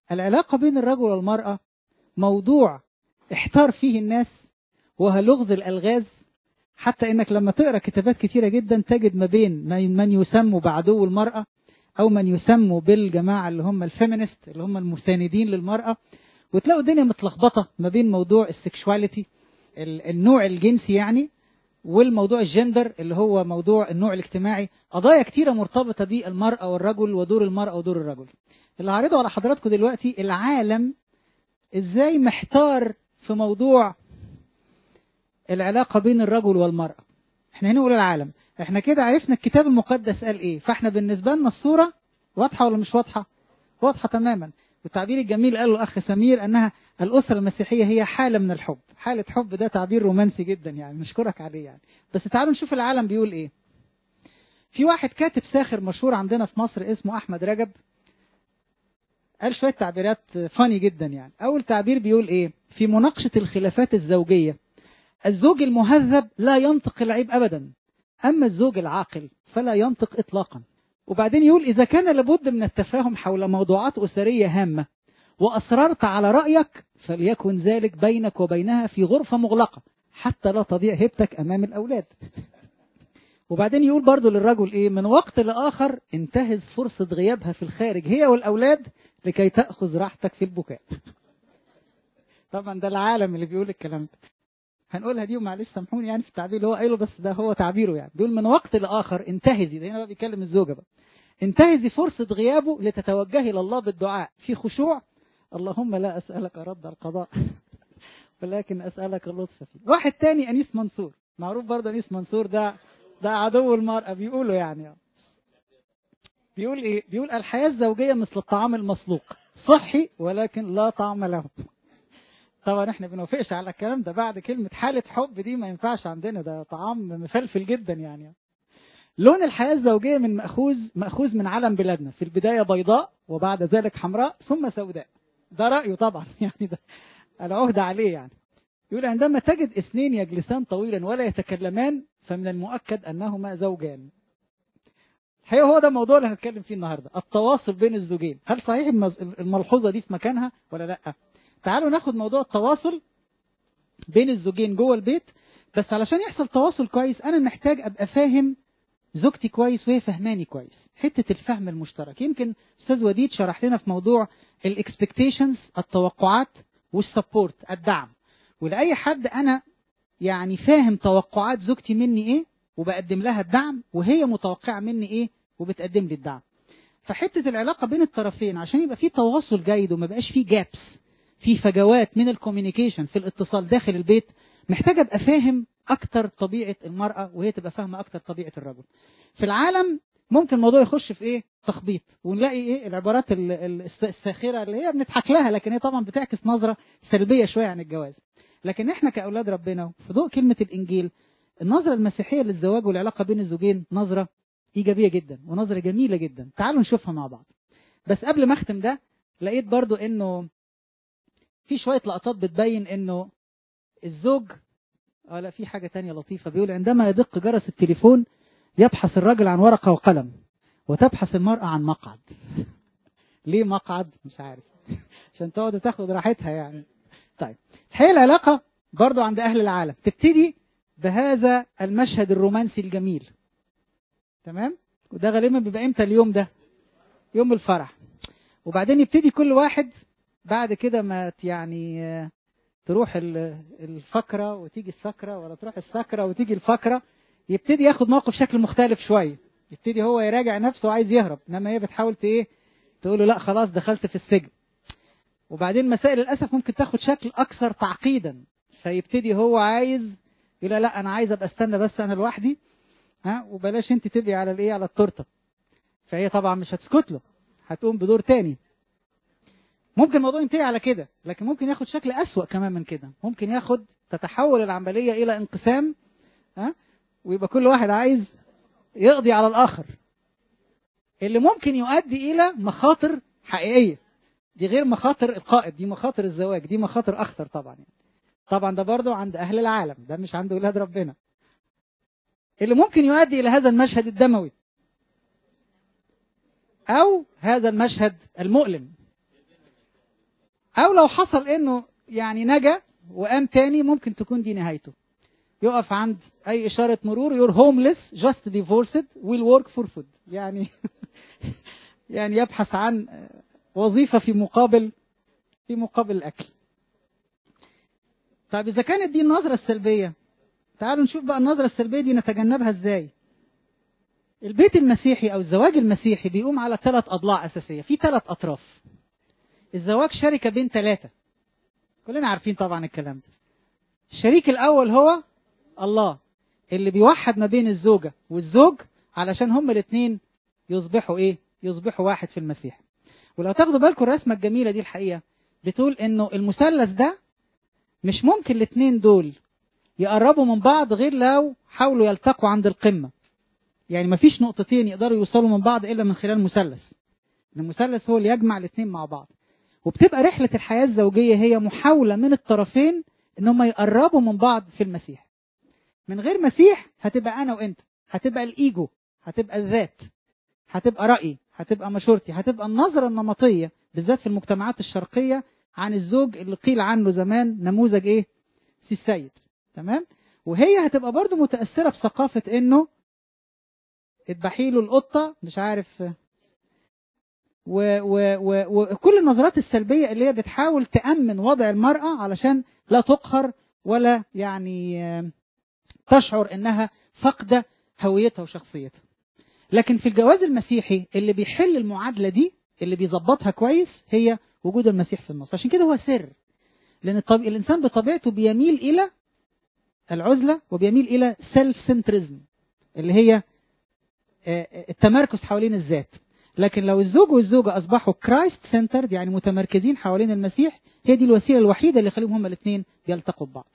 العلاقة بين الرجل والمرأة موضوع احتار فيه الناس وهلغز الألغاز حتى انك لما تقرا كتابات كتيرة جدا تجد ما بين من يسموا بعدو المرأة او من يسموا بالجماعة اللي هم الفيمينست اللي هم المساندين للمرأة وتلاقوا الدنيا متلخبطة ما بين موضوع السكشواليتي النوع الجنسي يعني والموضوع الجندر اللي هو موضوع النوع الاجتماعي قضايا كتيرة مرتبطة بالمرأة والرجل ودور المرأة ودور الرجل اللي هعرضه على حضراتكم دلوقتي العالم ازاي محتار في موضوع العلاقة بين الرجل والمرأة احنا هنا نقول العالم احنا كده عرفنا الكتاب المقدس قال ايه فاحنا بالنسبة لنا الصورة واضحة ولا مش واضحة واضحة تماما والتعبير الجميل قاله الاخ سمير انها الاسرة المسيحية هي حالة من الحب حالة حب ده تعبير رومانسي جدا يعني نشكرك عليه يعني بس تعالوا نشوف العالم بيقول ايه في واحد كاتب ساخر مشهور عندنا في مصر اسمه احمد رجب قال شوية تعبيرات فاني جدا يعني اول تعبير بيقول ايه في مناقشة الخلافات الزوجية الزوج المهذب لا ينطق العيب ابدا اما الزوج العاقل فلا ينطق اطلاقا وبعدين يقول اذا كان لابد من التفاهم حول موضوعات اسرية هامة واصررت على رأيك فليكن ذلك بينك وبينها في غرفة مغلقة حتى لا تضيع هبتك امام الاولاد وبعدين يقول برضو للرجل ايه من وقت لاخر انتهز فرصة غيابها في الخارج هي والاولاد لكي تأخذ راحتك في البكاء طبعا ده العالم اللي بيقول الكلام ده هنقولها دي ومعلش سامحوني يعني في التعبير اللي هو قايله بس ده هو تعبيره يعني بيقول من وقت لاخر انتهزي ده هنا بقى بيكلم الزوجه بقى انتهزي فرصه غيابه لتتوجهي الى الله بالدعاء في خشوع اللهم لا اسالك رد القضاء ولكن اسالك اللطف فيه واحد تاني انيس منصور معروف برضه انيس منصور ده ده عدو المرأة بيقولوا يعني بيقول ايه بيقول الحياة الزوجية مثل الطعام المسلوق صحي ولكن لا طعم له طبعا احنا بنوافقش على الكلام ده بعد كلمة حالة حب دي ما ينفعش عندنا ده طعام مفلفل جدا يعني لون الحياة الزوجية من مأخوذ مأخوذ من علم بلادنا في البداية بيضاء وبعد ذلك حمراء ثم سوداء ده رأيه طبعا يعني ده العهد عليه يعني يقول عندما تجد اثنين يجلسان طويلا ولا يتكلمان فمن المؤكد أنهما زوجان الحقيقة هو ده الموضوع اللي هنتكلم فيه النهاردة التواصل بين الزوجين هل صحيح الملحوظة دي في مكانها ولا لا تعالوا ناخد موضوع التواصل بين الزوجين جوه البيت بس علشان يحصل تواصل كويس أنا محتاج أبقى فاهم زوجتي كويس وهي فهماني كويس حتة الفهم المشترك يمكن أستاذ وديد شرح لنا في موضوع الاكسبكتيشنز التوقعات والسبورت الدعم ولأي حد أنا يعني فاهم توقعات زوجتي مني ايه وبقدم لها الدعم وهي متوقعة مني ايه وبتقدم لي الدعم فحتة العلاقة بين الطرفين عشان يبقى في تواصل جيد وما بقاش في جابس في فجوات من الكوميونيكيشن في الاتصال داخل البيت محتاج ابقى فاهم اكتر طبيعة المرأة وهي تبقى فاهمة اكتر طبيعة الرجل في العالم ممكن الموضوع يخش في ايه تخبيط ونلاقي ايه العبارات الساخرة اللي هي بنضحك لها لكن هي طبعا بتعكس نظرة سلبية شوية عن الجواز لكن احنا كأولاد ربنا في ضوء كلمة الإنجيل النظرة المسيحية للزواج والعلاقة بين الزوجين نظرة إيجابية جدا ونظرة جميلة جدا تعالوا نشوفها مع بعض بس قبل ما أختم ده لقيت برضو إنه في شوية لقطات بتبين إنه الزوج اه لا في حاجة تانية لطيفة بيقول عندما يدق جرس التليفون يبحث الرجل عن ورقة وقلم وتبحث المرأة عن مقعد ليه مقعد مش عارف عشان تقعد تاخد راحتها يعني طيب الحقيقة العلاقة برضو عند أهل العالم تبتدي بهذا المشهد الرومانسي الجميل تمام وده غالبا بيبقى امتى اليوم ده يوم الفرح وبعدين يبتدي كل واحد بعد كده ما يعني تروح الفقرة وتيجي السكرة ولا تروح السكرة وتيجي الفقرة يبتدي ياخد موقف شكل مختلف شوية يبتدي هو يراجع نفسه وعايز يهرب انما هي بتحاول ايه تقول له لا خلاص دخلت في السجن وبعدين مسائل للأسف ممكن تاخد شكل أكثر تعقيدا فيبتدي هو عايز يقول لا أنا عايز أبقى استنى بس أنا لوحدي ها وبلاش أنت تبقي على الإيه على التورتة فهي طبعا مش هتسكت له هتقوم بدور تاني ممكن الموضوع ينتهي على كده لكن ممكن ياخد شكل أسوأ كمان من كده ممكن ياخد تتحول العملية إلى انقسام ها ويبقى كل واحد عايز يقضي على الآخر اللي ممكن يؤدي إلى مخاطر حقيقية دي غير مخاطر القائد دي مخاطر الزواج دي مخاطر أخطر طبعا يعني. طبعا ده برضو عند أهل العالم ده مش عند أولاد ربنا اللي ممكن يؤدي إلى هذا المشهد الدموي أو هذا المشهد المؤلم او لو حصل انه يعني نجا وقام تاني ممكن تكون دي نهايته يقف عند اي اشاره مرور يور هومليس جاست divorced ويل ورك فور فود يعني يعني يبحث عن وظيفه في مقابل في مقابل الاكل طيب اذا كانت دي النظره السلبيه تعالوا نشوف بقى النظره السلبيه دي نتجنبها ازاي البيت المسيحي او الزواج المسيحي بيقوم على ثلاث اضلاع اساسيه في ثلاث اطراف الزواج شركه بين ثلاثه كلنا عارفين طبعا الكلام ده الشريك الاول هو الله اللي بيوحد ما بين الزوجه والزوج علشان هما الاثنين يصبحوا ايه يصبحوا واحد في المسيح ولو تاخدوا بالكم الرسمه الجميله دي الحقيقه بتقول انه المثلث ده مش ممكن الاثنين دول يقربوا من بعض غير لو حاولوا يلتقوا عند القمه يعني مفيش نقطتين يقدروا يوصلوا من بعض الا من خلال مثلث المثلث هو اللي يجمع الاثنين مع بعض وبتبقى رحله الحياه الزوجيه هي محاوله من الطرفين ان هم يقربوا من بعض في المسيح من غير مسيح هتبقى انا وانت هتبقى الايجو هتبقى الذات هتبقى رايي هتبقى مشورتي هتبقى النظره النمطيه بالذات في المجتمعات الشرقيه عن الزوج اللي قيل عنه زمان نموذج ايه سي السيد تمام وهي هتبقى برضو متاثره بثقافه انه اذبحي له القطه مش عارف وكل النظرات السلبيه اللي هي بتحاول تامن وضع المراه علشان لا تقهر ولا يعني تشعر انها فاقده هويتها وشخصيتها لكن في الجواز المسيحي اللي بيحل المعادله دي اللي بيظبطها كويس هي وجود المسيح في النص عشان كده هو سر لان الطب... الانسان بطبيعته بيميل الى العزله وبيميل الى سيلف سنترزم اللي هي التمركز حوالين الذات لكن لو الزوج والزوجه اصبحوا كرايست سنترد يعني متمركزين حوالين المسيح هي دي الوسيله الوحيده اللي يخليهم هما الاثنين يلتقوا ببعض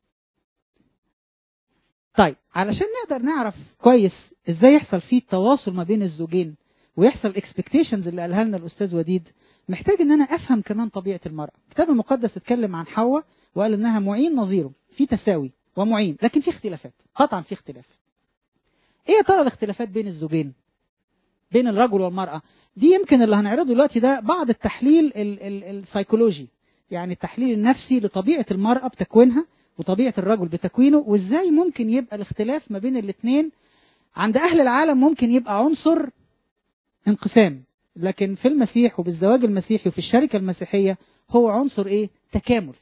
طيب علشان نقدر نعرف كويس ازاي يحصل فيه التواصل ما بين الزوجين ويحصل اكسبكتيشنز اللي قالها لنا الاستاذ وديد محتاج ان انا افهم كمان طبيعه المراه الكتاب المقدس اتكلم عن حواء وقال انها معين نظيره في تساوي ومعين لكن في اختلافات قطعا في اختلاف ايه يا ترى الاختلافات بين الزوجين بين الرجل والمراه دي يمكن اللي هنعرضه دلوقتي ده بعض التحليل السيكولوجي يعني التحليل النفسي لطبيعه المراه بتكوينها وطبيعه الرجل بتكوينه وازاي ممكن يبقى الاختلاف ما بين الاثنين عند اهل العالم ممكن يبقى عنصر انقسام لكن في المسيح وبالزواج المسيحي وفي الشركه المسيحيه هو عنصر ايه تكامل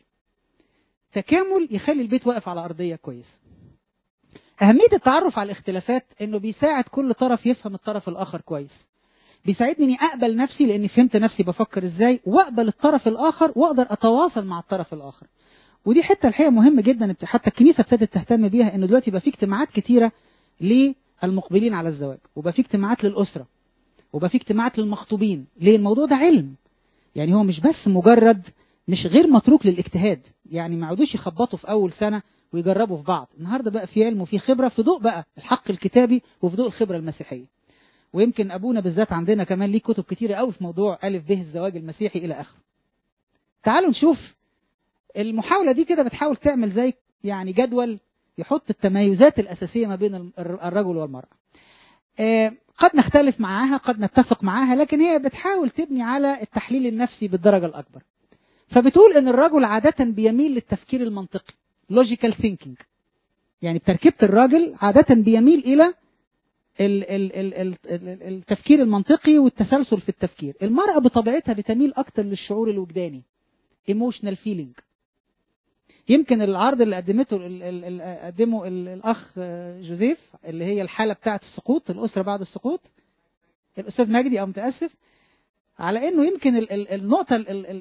تكامل يخلي البيت واقف على ارضيه كويسه اهميه التعرف على الاختلافات انه بيساعد كل طرف يفهم الطرف الاخر كويس بيساعدني اني اقبل نفسي لاني فهمت نفسي بفكر ازاي واقبل الطرف الاخر واقدر اتواصل مع الطرف الاخر ودي حته الحقيقه مهمه جدا حتى الكنيسه ابتدت تهتم بيها انه دلوقتي بقى في اجتماعات كتيره للمقبلين على الزواج وبقى في اجتماعات للاسره وبقى في اجتماعات للمخطوبين ليه الموضوع ده علم يعني هو مش بس مجرد مش غير متروك للاجتهاد يعني ما يقعدوش يخبطوا في اول سنه ويجربوا في بعض النهارده بقى في علم وفي خبره في ضوء بقى الحق الكتابي وفي ضوء الخبره المسيحيه ويمكن ابونا بالذات عندنا كمان ليه كتب كتيره قوي في موضوع الف به الزواج المسيحي الى اخره تعالوا نشوف المحاوله دي كده بتحاول تعمل زي يعني جدول يحط التميزات الاساسيه ما بين الرجل والمراه آه قد نختلف معاها قد نتفق معاها لكن هي بتحاول تبني على التحليل النفسي بالدرجه الاكبر فبتقول ان الرجل عاده بيميل للتفكير المنطقي logical thinking يعني بتركيبه الراجل عاده بيميل الى ال ال ال ال ال التفكير المنطقي والتسلسل في التفكير المرأة بطبيعتها بتميل أكتر للشعور الوجداني emotional feeling يمكن العرض اللي قدمته ال ال ال قدمه ال الأخ جوزيف اللي هي الحالة بتاعة السقوط الأسرة بعد السقوط الأستاذ مجدي أو متأسف على إنه يمكن ال ال النقطة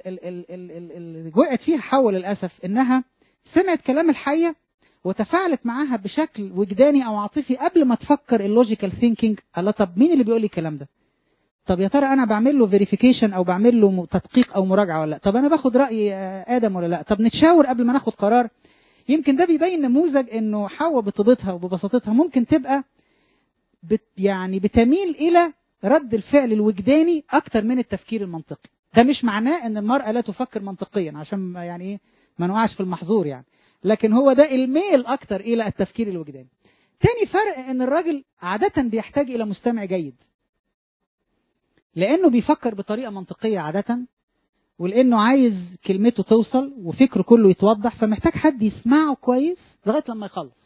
اللي وقعت فيها حواء للأسف إنها سمعت كلام الحية وتفاعلت معاها بشكل وجداني او عاطفي قبل ما تفكر اللوجيكال ثينكينج الله طب مين اللي بيقول لي الكلام ده طب يا ترى انا بعمل له فيريفيكيشن او بعمل له تدقيق او مراجعه ولا لا طب انا باخد راي ادم ولا لا طب نتشاور قبل ما ناخد قرار يمكن ده بيبين نموذج انه حواء بطيبتها وببساطتها ممكن تبقى بت يعني بتميل الى رد الفعل الوجداني اكتر من التفكير المنطقي ده مش معناه ان المراه لا تفكر منطقيا عشان يعني ايه ما نقعش في المحظور يعني لكن هو ده الميل اكتر الى التفكير الوجداني تاني فرق ان الراجل عادة بيحتاج الى مستمع جيد لانه بيفكر بطريقة منطقية عادة ولانه عايز كلمته توصل وفكره كله يتوضح فمحتاج حد يسمعه كويس لغايه لما يخلص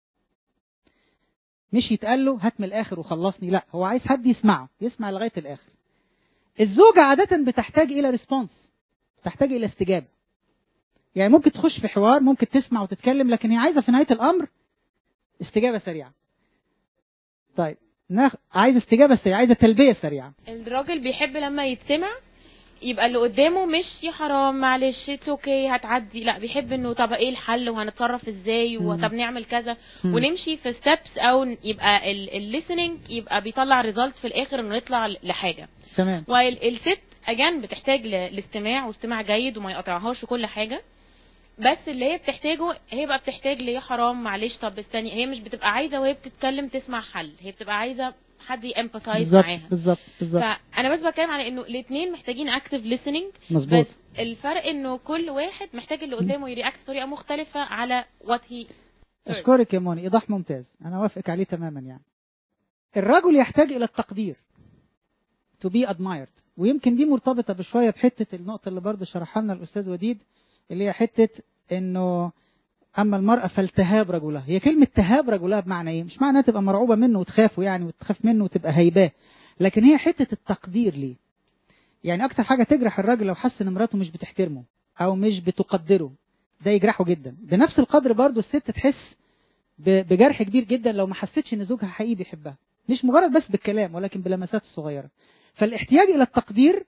مش يتقال له هات من الاخر وخلصني لا هو عايز حد يسمعه يسمع لغايه الاخر الزوجه عاده بتحتاج الى ريسبونس تحتاج الى استجابه يعني ممكن تخش في حوار ممكن تسمع وتتكلم لكن هي عايزه في نهايه الامر استجابه سريعه طيب ناخ... عايزه استجابه سريعه عايزه تلبيه سريعه الراجل بيحب لما يتسمع يبقى اللي قدامه مش يا حرام معلش اتس اوكي هتعدي لا بيحب انه طب ايه الحل وهنتصرف ازاي مم. وطب نعمل كذا مم. ونمشي في ستيبس او يبقى الليسننج يبقى بيطلع ريزلت في الاخر انه يطلع لحاجه تمام والست اجان بتحتاج ل- لاستماع واستماع جيد وما يقطعهاش وكل حاجه بس اللي هي بتحتاجه هي بقى بتحتاج ليه حرام معلش طب استني هي مش بتبقى عايزه وهي بتتكلم تسمع حل هي بتبقى عايزه حد يامباثايز بالظبط معاها بالظبط بالظبط فانا بس بتكلم على انه الاثنين محتاجين اكتف listening مظبوط بس الفرق انه كل واحد محتاج اللي قدامه يرياكت بطريقه مختلفه على وات هي اشكرك يا موني ايضاح ممتاز انا وافقك عليه تماما يعني الرجل يحتاج الى التقدير to be admired ويمكن دي مرتبطه بشويه بحته النقطه اللي برضه شرحها لنا الاستاذ وديد اللي هي حته انه اما المراه فلتهاب رجلها هي كلمه تهاب رجلها بمعنى ايه مش معناها تبقى مرعوبه منه وتخافه يعني وتخاف منه وتبقى هيباه لكن هي حته التقدير ليه يعني اكتر حاجه تجرح الراجل لو حس ان مراته مش بتحترمه او مش بتقدره ده يجرحه جدا بنفس القدر برضه الست تحس ب- بجرح كبير جدا لو ما حسيتش ان زوجها حقيقي بيحبها مش مجرد بس بالكلام ولكن بلمسات الصغيره فالاحتياج الى التقدير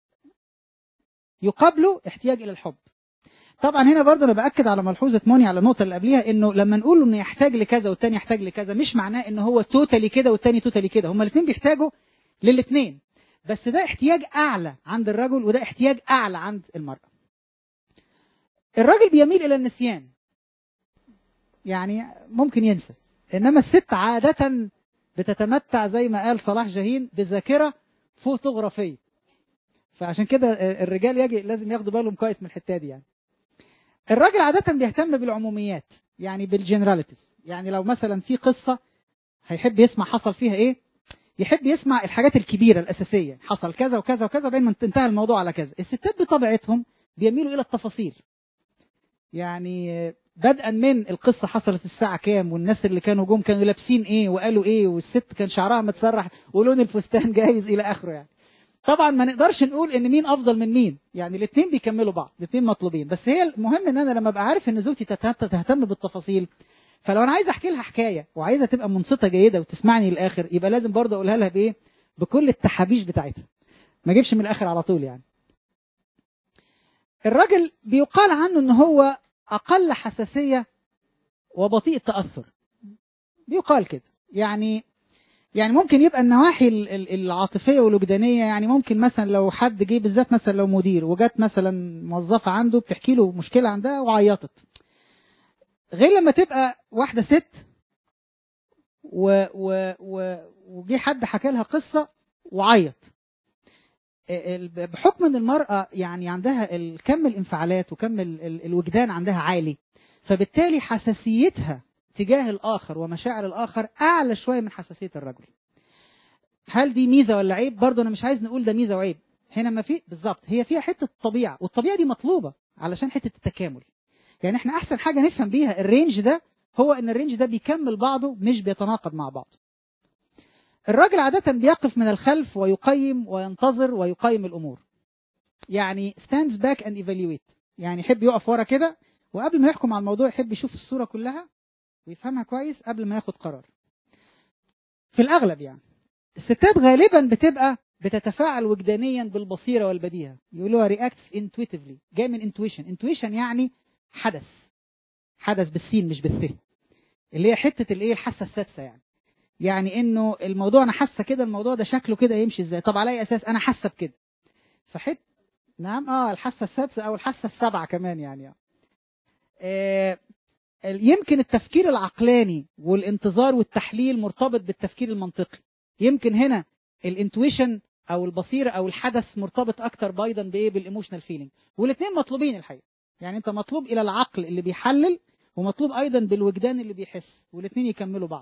يقابله احتياج الى الحب طبعا هنا برضه انا باكد على ملحوظه موني على النقطه اللي قبليها انه لما نقول انه يحتاج لكذا والتاني يحتاج لكذا مش معناه ان هو توتالي كده والتاني توتالي كده هما الاثنين بيحتاجوا للاثنين بس ده احتياج اعلى عند الرجل وده احتياج اعلى عند المراه الراجل بيميل الى النسيان يعني ممكن ينسى انما الست عاده بتتمتع زي ما قال صلاح جاهين بذاكره فوتوغرافيه فعشان كده الرجال يجي لازم ياخدوا بالهم كويس من الحته دي يعني الراجل عاده بيهتم بالعموميات يعني بالجنراليتيز يعني لو مثلا في قصه هيحب يسمع حصل فيها ايه يحب يسمع الحاجات الكبيره الاساسيه حصل كذا وكذا وكذا بين ما انتهى الموضوع على كذا الستات بطبيعتهم بيميلوا الى التفاصيل يعني بدءا من القصه حصلت الساعه كام والناس اللي كانوا جم كانوا لابسين ايه وقالوا ايه والست كان شعرها متسرح ولون الفستان جايز الى اخره يعني طبعا ما نقدرش نقول ان مين افضل من مين يعني الاثنين بيكملوا بعض الاثنين مطلوبين بس هي المهم ان انا لما ابقى عارف ان زوجتي تهت- تهتم بالتفاصيل فلو انا عايز احكي لها حكايه وعايزه تبقى منصته جيده وتسمعني للاخر يبقى لازم برضه اقولها لها بايه بكل التحابيش بتاعتها ما اجيبش من الاخر على طول يعني الراجل بيقال عنه ان هو اقل حساسيه وبطيء التاثر بيقال كده يعني يعني ممكن يبقى النواحي ال- ال- العاطفيه والوجدانيه يعني ممكن مثلا لو حد جه بالذات مثلا لو مدير وجات مثلا موظفه عنده بتحكي له مشكله عندها وعيطت غير لما تبقى واحده ست و و و وجي حد حكى لها قصه وعيط ال- بحكم ان المراه يعني عندها ال- كم الانفعالات وكم ال- ال- الوجدان عندها عالي فبالتالي حساسيتها تجاه الاخر ومشاعر الاخر اعلى شويه من حساسيه الرجل هل دي ميزه ولا عيب برضه انا مش عايز نقول ده ميزه وعيب هنا ما في بالظبط هي فيها حته طبيعه والطبيعه دي مطلوبه علشان حته التكامل يعني احنا احسن حاجه نفهم بيها الرينج ده هو ان الرينج ده بيكمل بعضه مش بيتناقض مع بعض الراجل عادة بيقف من الخلف ويقيم وينتظر ويقيم الأمور يعني stands back and evaluate يعني يحب يقف ورا كده وقبل ما يحكم على الموضوع يحب يشوف الصورة كلها ويفهمها كويس قبل ما ياخد قرار في الأغلب يعني الستات غالبا بتبقى بتتفاعل وجدانيا بالبصيرة والبديهة يقولوها reacts intuitively جاي من intuition intuition يعني حدث حدث بالسين مش بالث اللي هي حتة الايه الحاسة السادسة يعني يعني انه الموضوع انا حاسه كده الموضوع ده شكله كده يمشي ازاي طب على اي اساس انا حاسه بكده فحت نعم اه الحاسه السادسه او الحاسه السابعه كمان يعني آه يمكن التفكير العقلاني والانتظار والتحليل مرتبط بالتفكير المنطقي يمكن هنا الانتويشن او البصيره او الحدث مرتبط اكتر بايضا بايه بالايموشنال فيلينج والاثنين مطلوبين الحقيقه يعني انت مطلوب الى العقل اللي بيحلل ومطلوب ايضا بالوجدان اللي بيحس والاثنين يكملوا بعض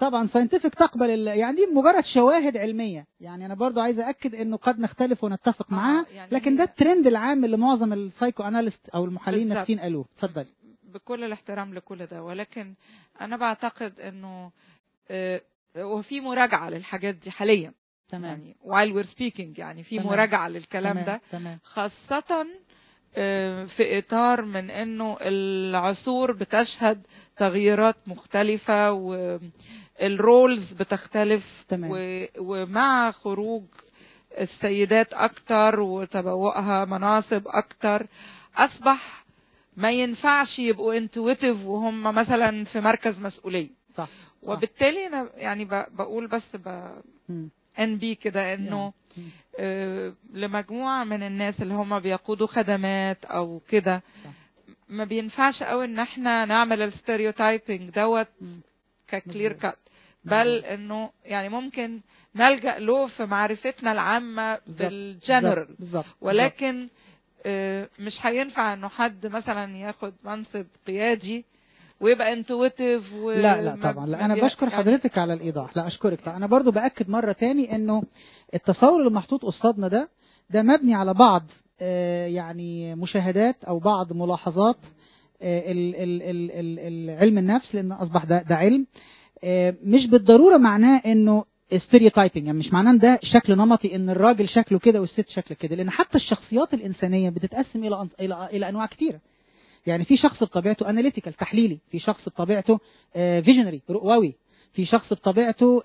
طبعا ساينتفك تقبل ال... يعني دي مجرد شواهد علميه يعني انا برضو عايز اكد انه قد نختلف ونتفق آه، معاها يعني لكن هي- ده الترند العام اللي معظم السايكو اناليست او المحللين بالظبط. النفسيين قالوه اتفضل بكل الاحترام لكل ده ولكن انا بعتقد انه آه، وفي مراجعه للحاجات دي حاليا تمام يعني while we're speaking يعني في تمام. مراجعه للكلام تمام. ده تمام خاصة آه، في إطار من إنه العصور بتشهد تغييرات مختلفة والرولز بتختلف تمام. و- ومع خروج السيدات أكتر وتبوأها مناصب أكتر أصبح ما ينفعش يبقوا انتويتيف وهم مثلا في مركز مسؤولية صح وبالتالي أنا يعني ب- بقول بس ب مم. ان بي كده انه مم. آه، لمجموعة من الناس اللي هم بيقودوا خدمات او كده صح. ما بينفعش قوي ان احنا نعمل الستيريوتايبنج دوت مم. ككلير مظبوط. كات بل انه يعني ممكن نلجأ له في معرفتنا العامة بالظبط. بالجنرال بالظبط. بالظبط ولكن آه، مش هينفع انه حد مثلا ياخد منصب قيادي ويبقى انتويتيف و لا لا ما- طبعا لا ما انا بي- بشكر يعني حضرتك على الايضاح لا اشكرك طبعا انا برضو باكد مره تاني انه التصور اللي محطوط قصادنا ده ده مبني على بعض آه، يعني مشاهدات او بعض ملاحظات آه، ال- ال- ال- ال- ال- علم النفس لان اصبح ده, ده علم آه، مش بالضروره معناه انه ستيريوتايبنج يعني مش معناه إن ده شكل نمطي ان الراجل شكله كده والست شكله كده لان حتى الشخصيات الانسانيه بتتقسم الى أن- الى الى انواع كتيره يعني في شخص بطبيعته اناليتيكال تحليلي في شخص بطبيعته فيجنري رؤوي في شخص بطبيعته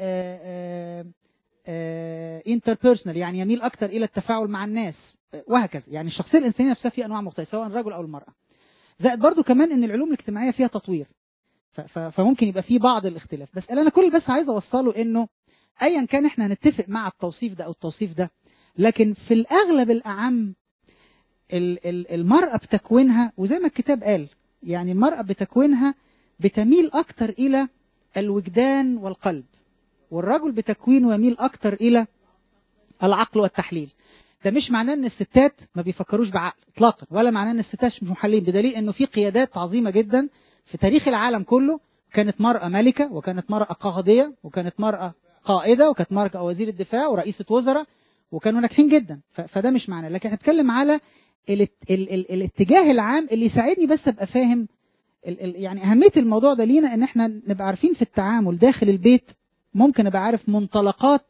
انتربيرسونال يعني يميل اكتر الى التفاعل مع الناس آه، وهكذا يعني الشخصيه الانسانيه نفسها فيها انواع مختلفه سواء الرجل او المراه زائد برضو كمان ان العلوم الاجتماعيه فيها تطوير ف- ف- فممكن يبقى في بعض الاختلاف بس اللي انا كل بس عايز اوصله انه ايا كان احنا هنتفق مع التوصيف ده او التوصيف ده لكن في الاغلب الاعم ال- ال- المرأة بتكوينها وزي ما الكتاب قال يعني المرأة بتكوينها بتميل أكتر إلى الوجدان والقلب والرجل بتكوينه يميل أكتر إلى العقل والتحليل ده مش معناه ان الستات ما بيفكروش بعقل اطلاقا ولا معناه ان الستات مش محللين بدليل انه في قيادات عظيمه جدا في تاريخ العالم كله كانت مرأة ملكة وكانت مرأة قاضية وكانت مرأة قائدة وكانت مرأة وزير الدفاع ورئيسة وزراء وكانوا ناجحين جدا ف- فده مش معناه لكن هنتكلم على ال ال ال الاتجاه العام اللي يساعدني بس ابقى فاهم ال ال يعني اهميه الموضوع ده لينا ان احنا نبقى عارفين في التعامل داخل البيت ممكن ابقى عارف منطلقات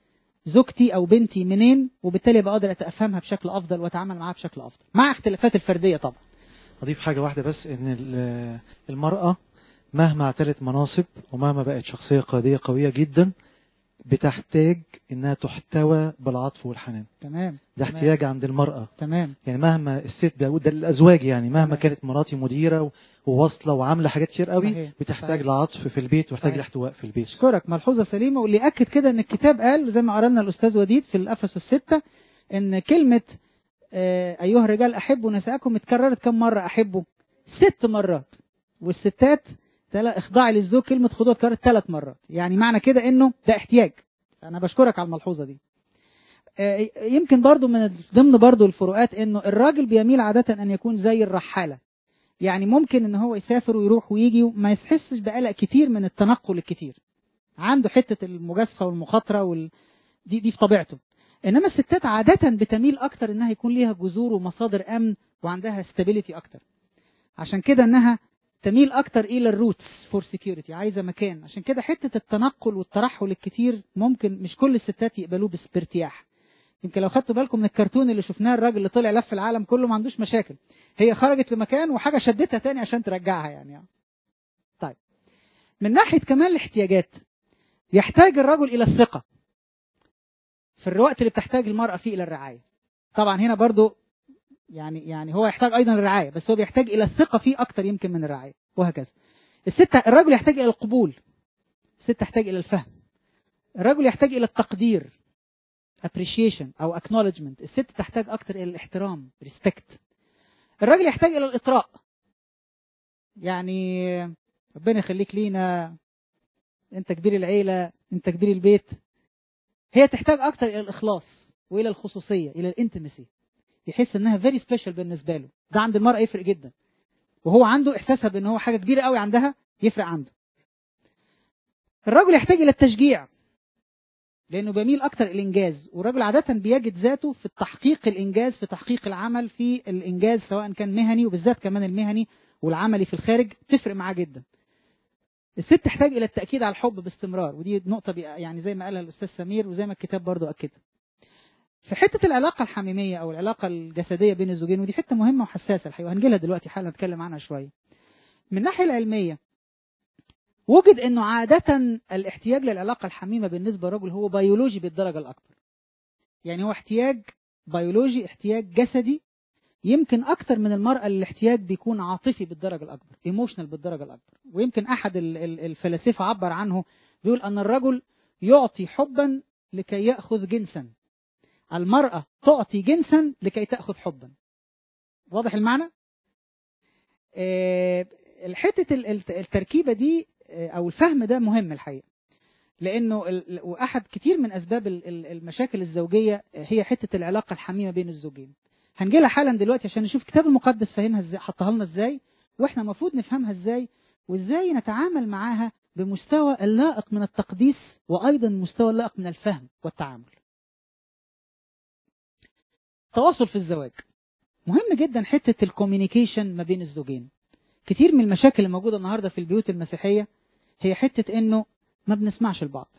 زوجتي او بنتي منين وبالتالي ابقى قادر اتفهمها بشكل افضل واتعامل معاها بشكل افضل مع اختلافات الفرديه طبعا أضيف حاجة واحدة بس إن ال- المرأة مهما اعتلت مناصب ومهما بقت شخصية قيادية قوية جدا بتحتاج إنها تحتوى بالعطف والحنان تمام ده تمام. احتياج عند المرأة تمام يعني مهما الست ده ده الأزواج يعني مهما تمام. كانت مراتي مديرة وواصلة وعاملة حاجات كتير قوي صحيح. بتحتاج صحيح. لعطف في البيت وتحتاج صحيح. لاحتواء في البيت اشكرك ملحوظه سليمه واللي ياكد كده ان الكتاب قال زي ما قرانا الاستاذ وديد في الافس السته ان كلمه آه، ايها الرجال احبوا نساءكم اتكررت كم مره احبوا ست مرات والستات تلا اخضاعي للزوج كلمه خضوع اتكررت ثلاث مرات يعني معنى كده انه ده احتياج انا بشكرك على الملحوظه دي آه، يمكن برضو من ضمن برضو الفروقات انه الراجل بيميل عاده ان يكون زي الرحاله يعني ممكن ان هو يسافر ويروح ويجي وما يحسش بقلق كتير من التنقل الكتير عنده حته المجازفه والمخاطره وال... دي دي في طبيعته انما الستات عاده بتميل اكتر انها يكون ليها جذور ومصادر امن وعندها ستابيليتي اكتر عشان كده انها تميل اكتر الى الروتس فور سكيورتي عايزه مكان عشان كده حته التنقل والترحل الكتير ممكن مش كل الستات يقبلوه بس بارتياح يمكن لو خدتوا بالكم من الكرتون اللي شفناه الراجل اللي طلع لف العالم كله ما عندوش مشاكل هي خرجت لمكان وحاجه شدتها تاني عشان ترجعها يعني طيب من ناحيه كمان الاحتياجات يحتاج الرجل الى الثقه في الوقت اللي بتحتاج المراه فيه الى الرعايه طبعا هنا برضو يعني يعني هو يحتاج ايضا الرعايه بس هو بيحتاج الى الثقه فيه اكتر يمكن من الرعايه وهكذا الست الرجل يحتاج الى القبول الست تحتاج الى الفهم الرجل يحتاج الى التقدير appreciation او acknowledgement الست تحتاج اكتر الى الاحترام respect الراجل يحتاج الى الاطراء يعني ربنا يخليك لينا انت كبير العيله انت كبير البيت هي تحتاج اكتر الى الاخلاص والى الخصوصيه الى الانتمسي يحس انها فيري سبيشال بالنسبه له ده عند المراه يفرق جدا وهو عنده احساسها بان هو حاجه كبيره قوي عندها يفرق عنده الرجل يحتاج الى التشجيع لانه بيميل اكتر الانجاز والرجل عاده بيجد ذاته في التحقيق الانجاز في تحقيق العمل في الانجاز سواء كان مهني وبالذات كمان المهني والعملي في الخارج تفرق معاه جدا الست تحتاج الى التاكيد على الحب باستمرار ودي نقطه بي- يعني زي ما قالها الاستاذ سمير وزي ما الكتاب برضو اكدها في حته العلاقه الحميميه او العلاقه الجسديه بين الزوجين ودي حته مهمه وحساسه الحقيقه وهنجي لها دلوقتي حالا نتكلم عنها شويه من الناحيه العلميه وجد انه عاده الاحتياج للعلاقه الحميمه بالنسبه للرجل هو بيولوجي بالدرجه الاكبر يعني هو احتياج بيولوجي احتياج جسدي يمكن اكتر من المراه اللي الاحتياج بيكون عاطفي بالدرجه الاكبر ايموشنال بالدرجه الاكبر ويمكن احد ال- ال- الفلاسفه عبر عنه بيقول ان الرجل يعطي حبا لكي ياخذ جنسا المراه تعطي جنسا لكي تاخذ حبا واضح المعنى آه، الحته ال- ال- التركيبه دي آه، او الفهم ده مهم الحقيقه لانه ال- واحد كتير من اسباب ال- ال- المشاكل الزوجيه هي حته العلاقه الحميمه بين الزوجين هنجي لها حالا دلوقتي عشان نشوف الكتاب المقدس فاهمها ازاي حطها لنا ازاي واحنا المفروض نفهمها ازاي وازاي نتعامل معاها بمستوى اللائق من التقديس وايضا مستوى اللائق من الفهم والتعامل تواصل في الزواج مهم جدا حته الكوميونيكيشن ما بين الزوجين كتير من المشاكل اللي موجوده النهارده في البيوت المسيحيه هي حته انه ما بنسمعش لبعض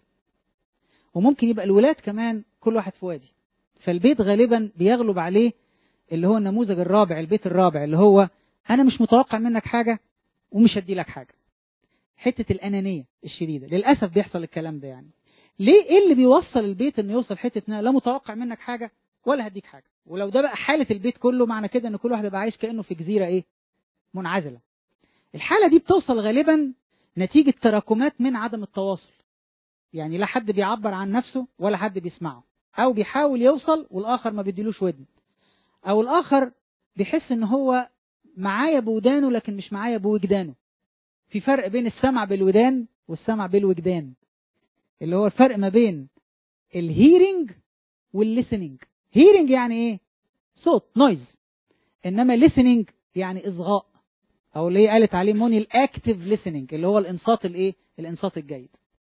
وممكن يبقى الولاد كمان كل واحد في وادي فالبيت غالبا بيغلب عليه اللي هو النموذج الرابع البيت الرابع اللي هو انا مش متوقع منك حاجه ومش هدي لك حاجه حته الانانيه الشديده للاسف بيحصل الكلام ده يعني ليه ايه اللي بيوصل البيت انه يوصل حته ان أنا لا متوقع منك حاجه ولا هديك حاجه ولو ده بقى حاله البيت كله معنى كده ان كل واحد يبقى عايش كانه في جزيره ايه منعزله الحاله دي بتوصل غالبا نتيجه تراكمات من عدم التواصل يعني لا حد بيعبر عن نفسه ولا حد بيسمعه او بيحاول يوصل والاخر ما بيديلوش ودن او الاخر بيحس ان هو معايا بودانه لكن مش معايا بوجدانه في فرق بين السمع بالودان والسمع بالوجدان اللي هو الفرق ما بين الهيرنج والليسننج هيرنج يعني ايه صوت نويز انما listening يعني اصغاء او اللي هي قالت عليه موني الاكتيف listening اللي هو الانصات الايه الانصات الجيد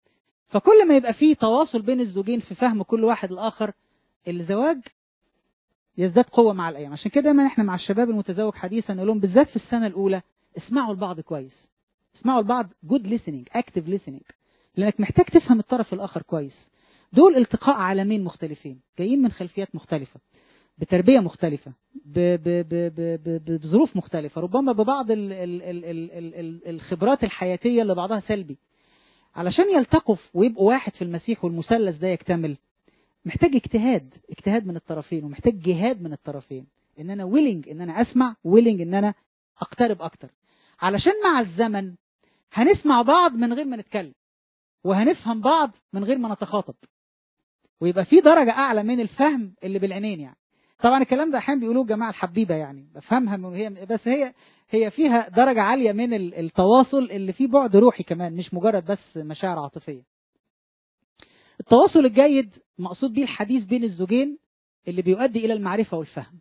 فكل ما يبقى فيه تواصل بين الزوجين في فهم كل واحد الاخر الزواج يزداد قوة مع الأيام عشان كده دايما احنا مع الشباب المتزوج حديثا نقول لهم بالذات في السنة الأولى اسمعوا لبعض كويس اسمعوا لبعض good listening active listening لأنك محتاج تفهم الطرف الآخر كويس دول التقاء عالمين مختلفين جايين من خلفيات مختلفة بتربية مختلفة ب ب ب ب ب بظروف مختلفة ربما ببعض ال ال ال ال ال ال الخبرات الحياتية اللي بعضها سلبي علشان يلتقوا ويبقوا واحد في المسيح والمثلث ده يكتمل محتاج اجتهاد اجتهاد من الطرفين ومحتاج جهاد من الطرفين ان انا ويلنج ان انا اسمع ويلنج ان انا اقترب اكتر علشان مع الزمن هنسمع بعض من غير ما نتكلم وهنفهم بعض من غير ما نتخاطب ويبقى في درجة أعلى من الفهم اللي بالعينين يعني طبعا الكلام ده أحيانا بيقولوه الجماعة الحبيبة يعني بفهمها من هي بس هي هي فيها درجة عالية من ال- التواصل اللي فيه بعد روحي كمان مش مجرد بس مشاعر عاطفية التواصل الجيد مقصود بيه الحديث بين الزوجين اللي بيؤدي إلى المعرفة والفهم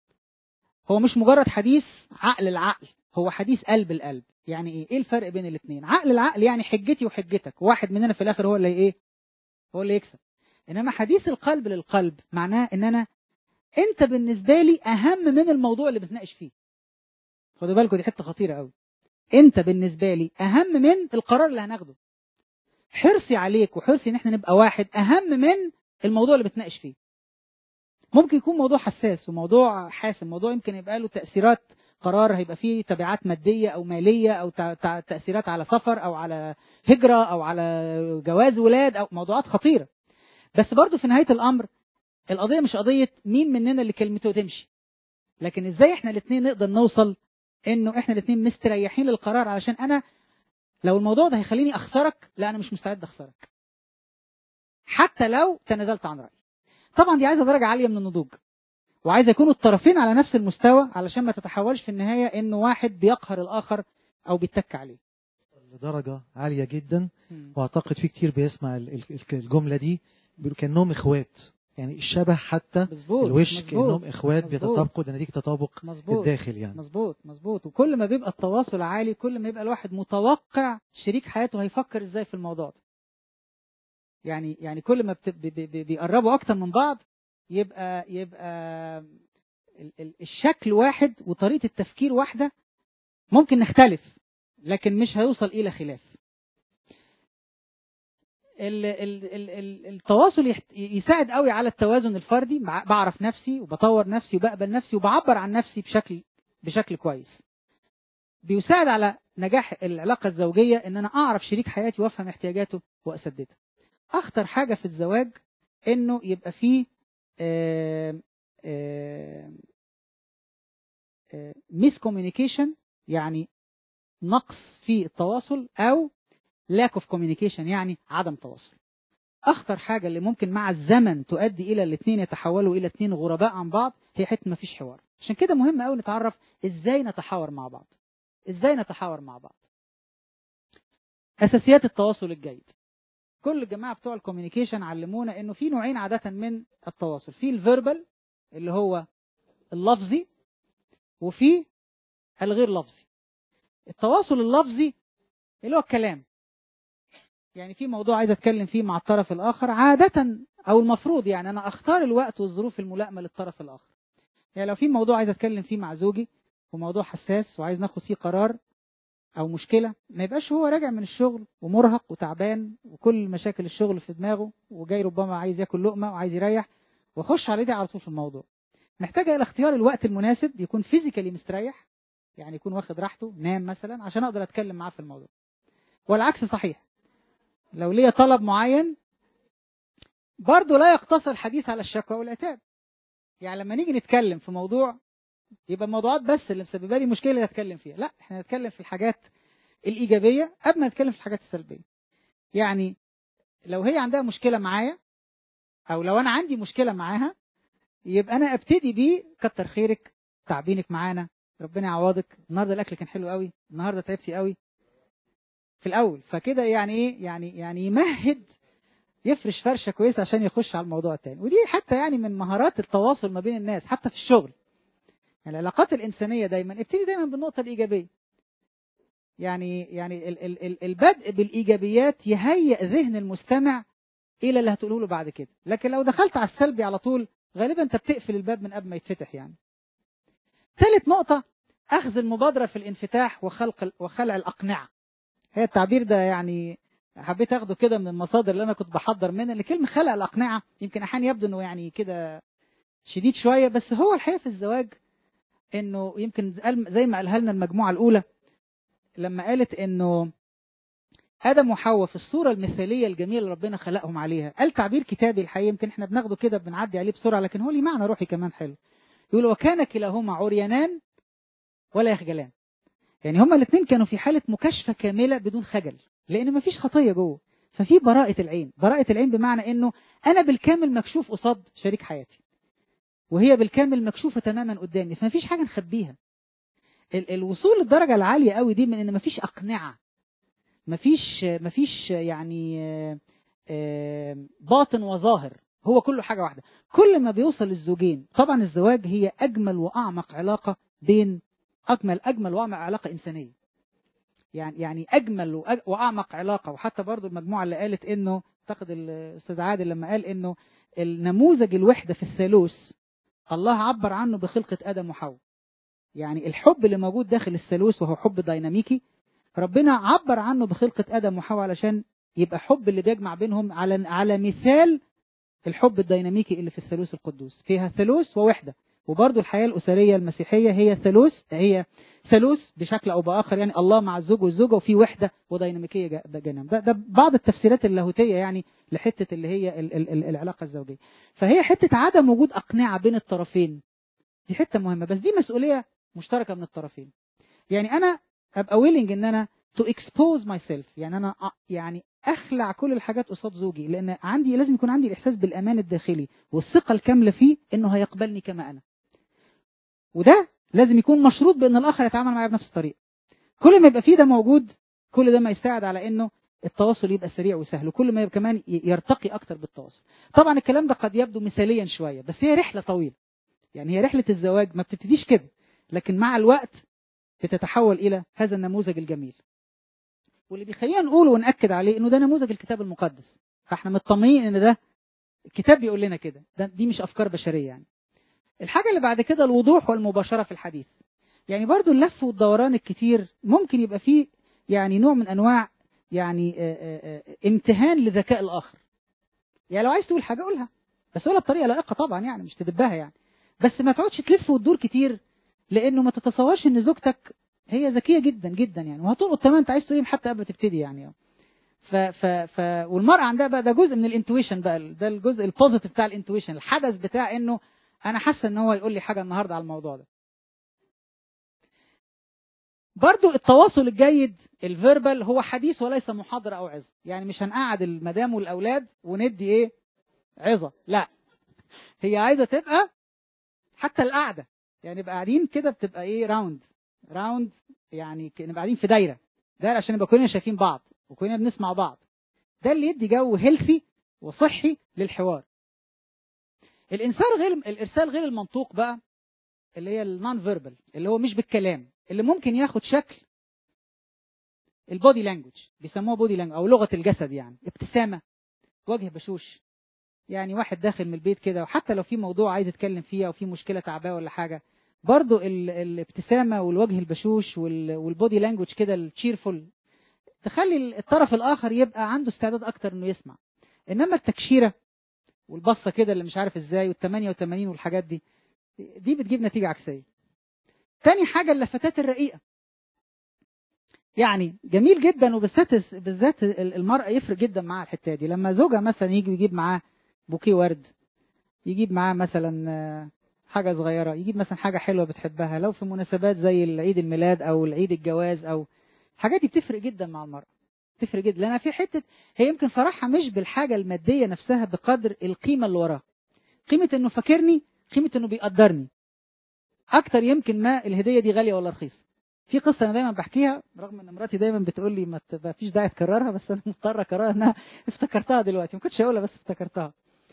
هو مش مجرد حديث عقل العقل هو حديث قلب القلب يعني ايه ايه الفرق بين الاثنين عقل العقل يعني حجتي وحجتك واحد مننا في الاخر هو اللي ايه هو اللي يكسب انما حديث القلب للقلب معناه ان انا انت بالنسبه لي اهم من الموضوع اللي بنتناقش فيه خدوا بالكم دي حته خطيره قوي انت بالنسبه لي اهم من القرار اللي هناخده حرصي عليك وحرصي ان احنا نبقى واحد اهم من الموضوع اللي بتناقش فيه ممكن يكون موضوع حساس وموضوع حاسم موضوع يمكن يبقى له تاثيرات قرار هيبقى فيه تبعات ماديه او ماليه او تع- تع- تاثيرات على سفر او على هجره او على جواز ولاد او موضوعات خطيره بس برضه في نهايه الامر القضيه مش قضيه مين مننا اللي كلمته تمشي لكن ازاي احنا الاثنين نقدر نوصل انه احنا الاثنين مستريحين للقرار علشان انا لو الموضوع ده هيخليني اخسرك لا انا مش مستعد اخسرك حتى لو تنازلت عن رايي طبعا دي عايزه درجه عاليه من النضوج وعايزه يكونوا الطرفين على نفس المستوى علشان ما تتحولش في النهايه انه واحد بيقهر الاخر او بيتك عليه لدرجة عالية جدا واعتقد في كتير بيسمع ال- ال- الجملة دي بيقولوا كأنهم اخوات يعني الشبه حتى مظبوط الوش مظبوط، كأنهم اخوات مظبوط. بيتطابقوا ده نتيجة تطابق مظبوط الداخل يعني مظبوط مظبوط وكل ما بيبقى التواصل عالي كل ما يبقى الواحد متوقع شريك حياته هيفكر ازاي في الموضوع ده يعني يعني كل ما بت- بي- بي- بيقربوا اكتر من بعض يبقى يبقى ال- ال- الشكل واحد وطريقه التفكير واحده ممكن نختلف لكن مش هيوصل الى خلاف ال ال ال ال التواصل يحت- يساعد قوي على التوازن الفردي مع- بعرف نفسي وبطور نفسي وبقبل نفسي وبعبر عن نفسي بشكل بشكل كويس بيساعد على نجاح العلاقة الزوجية ان انا اعرف شريك حياتي وافهم احتياجاته واسددها اخطر حاجة في الزواج انه يبقى فيه ميس كوميونيكيشن يعني نقص في التواصل او lack of communication يعني عدم تواصل اخطر حاجة اللي ممكن مع الزمن تؤدي الى الاثنين يتحولوا الى اثنين غرباء عن بعض هي حته مفيش حوار عشان كده مهم قوي نتعرف ازاي نتحاور مع بعض ازاي نتحاور مع بعض اساسيات التواصل الجيد كل الجماعه بتوع الكوميونيكيشن علمونا انه في نوعين عاده من التواصل في الفيربال اللي هو اللفظي وفي الغير لفظي التواصل اللفظي اللي هو الكلام يعني في موضوع عايز اتكلم فيه مع الطرف الاخر عاده او المفروض يعني انا اختار الوقت والظروف الملائمه للطرف الاخر يعني لو في موضوع عايز اتكلم فيه مع زوجي وموضوع حساس وعايز ناخد فيه قرار او مشكله ما يبقاش هو راجع من الشغل ومرهق وتعبان وكل مشاكل الشغل في دماغه وجاي ربما عايز ياكل لقمه وعايز يريح واخش على دي على طول في الموضوع محتاجه الى اختيار الوقت المناسب يكون فيزيكالي مستريح يعني يكون واخد راحته نام مثلا عشان اقدر اتكلم معاه في الموضوع والعكس صحيح لو ليا طلب معين برضه لا يقتصر الحديث على الشكوى والعتاب يعني لما نيجي نتكلم في موضوع يبقى الموضوعات بس اللي مسببه لي مشكله اللي هتكلم فيها لا احنا نتكلم في الحاجات الايجابيه قبل ما نتكلم في الحاجات السلبيه يعني لو هي عندها مشكله معايا او لو انا عندي مشكله معاها يبقى انا ابتدي بيه كتر خيرك تعبينك معانا ربنا يعوضك النهارده الاكل كان حلو قوي النهارده تعبتي قوي في الاول فكده يعني ايه يعني يعني يمهد يفرش فرشه كويسه عشان يخش على الموضوع التاني ودي حتى يعني من مهارات التواصل ما بين الناس حتى في الشغل يعني العلاقات الانسانيه دايما ابتدي دايما بالنقطه الايجابيه يعني يعني ال ال ال البدء بالايجابيات يهيئ ذهن المستمع الى اللي هتقوله له بعد كده لكن لو دخلت على السلبي على طول غالبا انت بتقفل الباب من قبل ما يتفتح يعني ثالث نقطه اخذ المبادره في الانفتاح وخلق وخلع الاقنعه هي التعبير ده يعني حبيت اخده كده من المصادر اللي انا كنت بحضر منها ان كلمه خلع الاقنعه يمكن احيانا يبدو انه يعني كده شديد شويه بس هو الحقيقه في الزواج انه يمكن قال- زي ما قالها لنا المجموعه الاولى لما قالت انه ادم وحواء في الصوره المثاليه الجميله اللي ربنا خلقهم عليها قال تعبير كتابي الحقيقه يمكن احنا بناخده كده بنعدي عليه بسرعه لكن هو ليه معنى روحي كمان حلو يقول وكان كلاهما عريانان ولا يخجلان يعني هما الاثنين كانوا في حاله مكاشفه كامله بدون خجل لان مفيش خطيه جوه ففي براءه العين براءه العين بمعنى انه انا بالكامل مكشوف قصاد شريك حياتي وهي بالكامل مكشوفه تماما قدامي فمفيش حاجه نخبيها ال- الوصول للدرجه العاليه قوي دي من ان مفيش اقنعه مفيش مفيش يعني آه، آه، باطن وظاهر هو كله حاجه واحده كل ما بيوصل الزوجين طبعا الزواج هي اجمل واعمق علاقه بين اجمل اجمل واعمق علاقه انسانيه يعني يعني اجمل وأج- واعمق علاقه وحتى برضو المجموعه اللي قالت انه اعتقد الاستاذ عادل لما قال انه النموذج الوحده في الثالوث الله عبر عنه بخلقه ادم وحواء يعني الحب اللي موجود داخل الثالوث وهو حب ديناميكي ربنا عبر عنه بخلقه ادم وحواء علشان يبقى حب اللي بيجمع بينهم على على مثال الحب الديناميكي اللي في الثالوث القدوس فيها ثالوث ووحده وبرضه الحياه الاسريه المسيحيه هي ثالوث هي ثالوث بشكل او باخر يعني الله مع الزوج والزوجه وفي وحده وديناميكيه جا- جنب ده, ده بعض التفسيرات اللاهوتيه يعني لحته اللي هي ال ال ال العلاقه الزوجيه فهي حته عدم وجود اقنعه بين الطرفين دي حته مهمه بس دي مسؤوليه مشتركه من الطرفين يعني انا ابقى ويلنج ان انا تو اكسبوز ماي سيلف يعني انا أ- يعني اخلع كل الحاجات قصاد زوجي لان عندي لازم يكون عندي الاحساس بالامان الداخلي والثقه الكامله فيه انه هيقبلني كما انا وده لازم يكون مشروط بان الاخر يتعامل معايا بنفس الطريقه كل ما يبقى فيه ده موجود كل ده ما يساعد على انه التواصل يبقى سريع وسهل وكل ما يبقى كمان ي- يرتقي اكتر بالتواصل طبعا الكلام ده قد يبدو مثاليا شويه بس هي رحله طويله يعني هي رحله الزواج ما بتبتديش كده لكن مع الوقت بتتحول الى هذا النموذج الجميل واللي بيخلينا نقول ونأكد عليه انه ده نموذج الكتاب المقدس فاحنا مطمئنين ان ده الكتاب بيقول لنا كده ده دي مش افكار بشريه يعني الحاجه اللي بعد كده الوضوح والمباشره في الحديث يعني برضو اللف والدوران الكتير ممكن يبقى فيه يعني نوع من انواع يعني آه، آه، آه، امتهان لذكاء الاخر يعني لو عايز تقول حاجه قولها بس قولها بطريقه لائقه طبعا يعني مش تدبها يعني بس ما تقعدش تلف وتدور كتير لانه ما تتصورش ان زوجتك هي ذكيه جدا جدا يعني وهتلقط تمام انت عايز تقول إيه حتى قبل ما تبتدي يعني ف ف ف والمرأة عندها بقى ده جزء من الانتويشن بقى ده الجزء البوزيتيف بتاع الانتويشن الحدث بتاع انه انا حاسه ان هو يقول لي حاجه النهارده على الموضوع ده برضو التواصل الجيد الفيربال هو حديث وليس محاضرة أو عظة يعني مش هنقعد المدام والأولاد وندي إيه عظة لا هي عايزة تبقى حتى القعدة يعني نبقى قاعدين كده بتبقى إيه راوند راوند يعني ك- نبقى قاعدين في دايرة دايرة عشان نبقى كلنا شايفين بعض وكلنا بنسمع بعض ده اللي يدي جو هيلثي وصحي للحوار الإنسان غير الإرسال غير المنطوق بقى اللي هي النون فيربال اللي هو مش بالكلام اللي ممكن ياخد شكل البودي لانجوج بيسموها بودي لانجوج او لغه الجسد يعني ابتسامه وجه بشوش يعني واحد داخل من البيت كده وحتى لو في موضوع عايز يتكلم فيه او في مشكله تعباه ولا حاجه برضو ال- الابتسامه والوجه البشوش وال- والبودي لانجوج كده التشيرفول تخلي الطرف الاخر يبقى عنده استعداد اكتر انه يسمع انما التكشيره والبصه كده اللي مش عارف ازاي وال88 والحاجات دي دي بتجيب نتيجه عكسيه تاني حاجه اللفتات الرقيقه يعني جميل جدا وبالذات بالذات المرأة يفرق جدا معاها الحتة دي لما زوجها مثلا يجي يجيب معاه بوكيه ورد يجيب معاه مثلا آه، حاجة صغيرة يجيب مثلا حاجة حلوة بتحبها لو في مناسبات زي العيد الميلاد أو العيد الجواز أو الحاجات دي بتفرق جدا مع المرأة تفرق جدا لأنها في حتة هي يمكن فرحها مش بالحاجة المادية نفسها بقدر القيمة اللي وراها قيمة إنه فاكرني قيمة إنه بيقدرني أكتر يمكن ما الهدية دي غالية ولا رخيصة في قصه انا دايما بحكيها رغم ان مراتي دايما بتقول لي ما ت- ما فيش داعي تكررها بس انا مضطر اكررها انها افتكرتها دلوقتي ما كنتش هقولها بس افتكرتها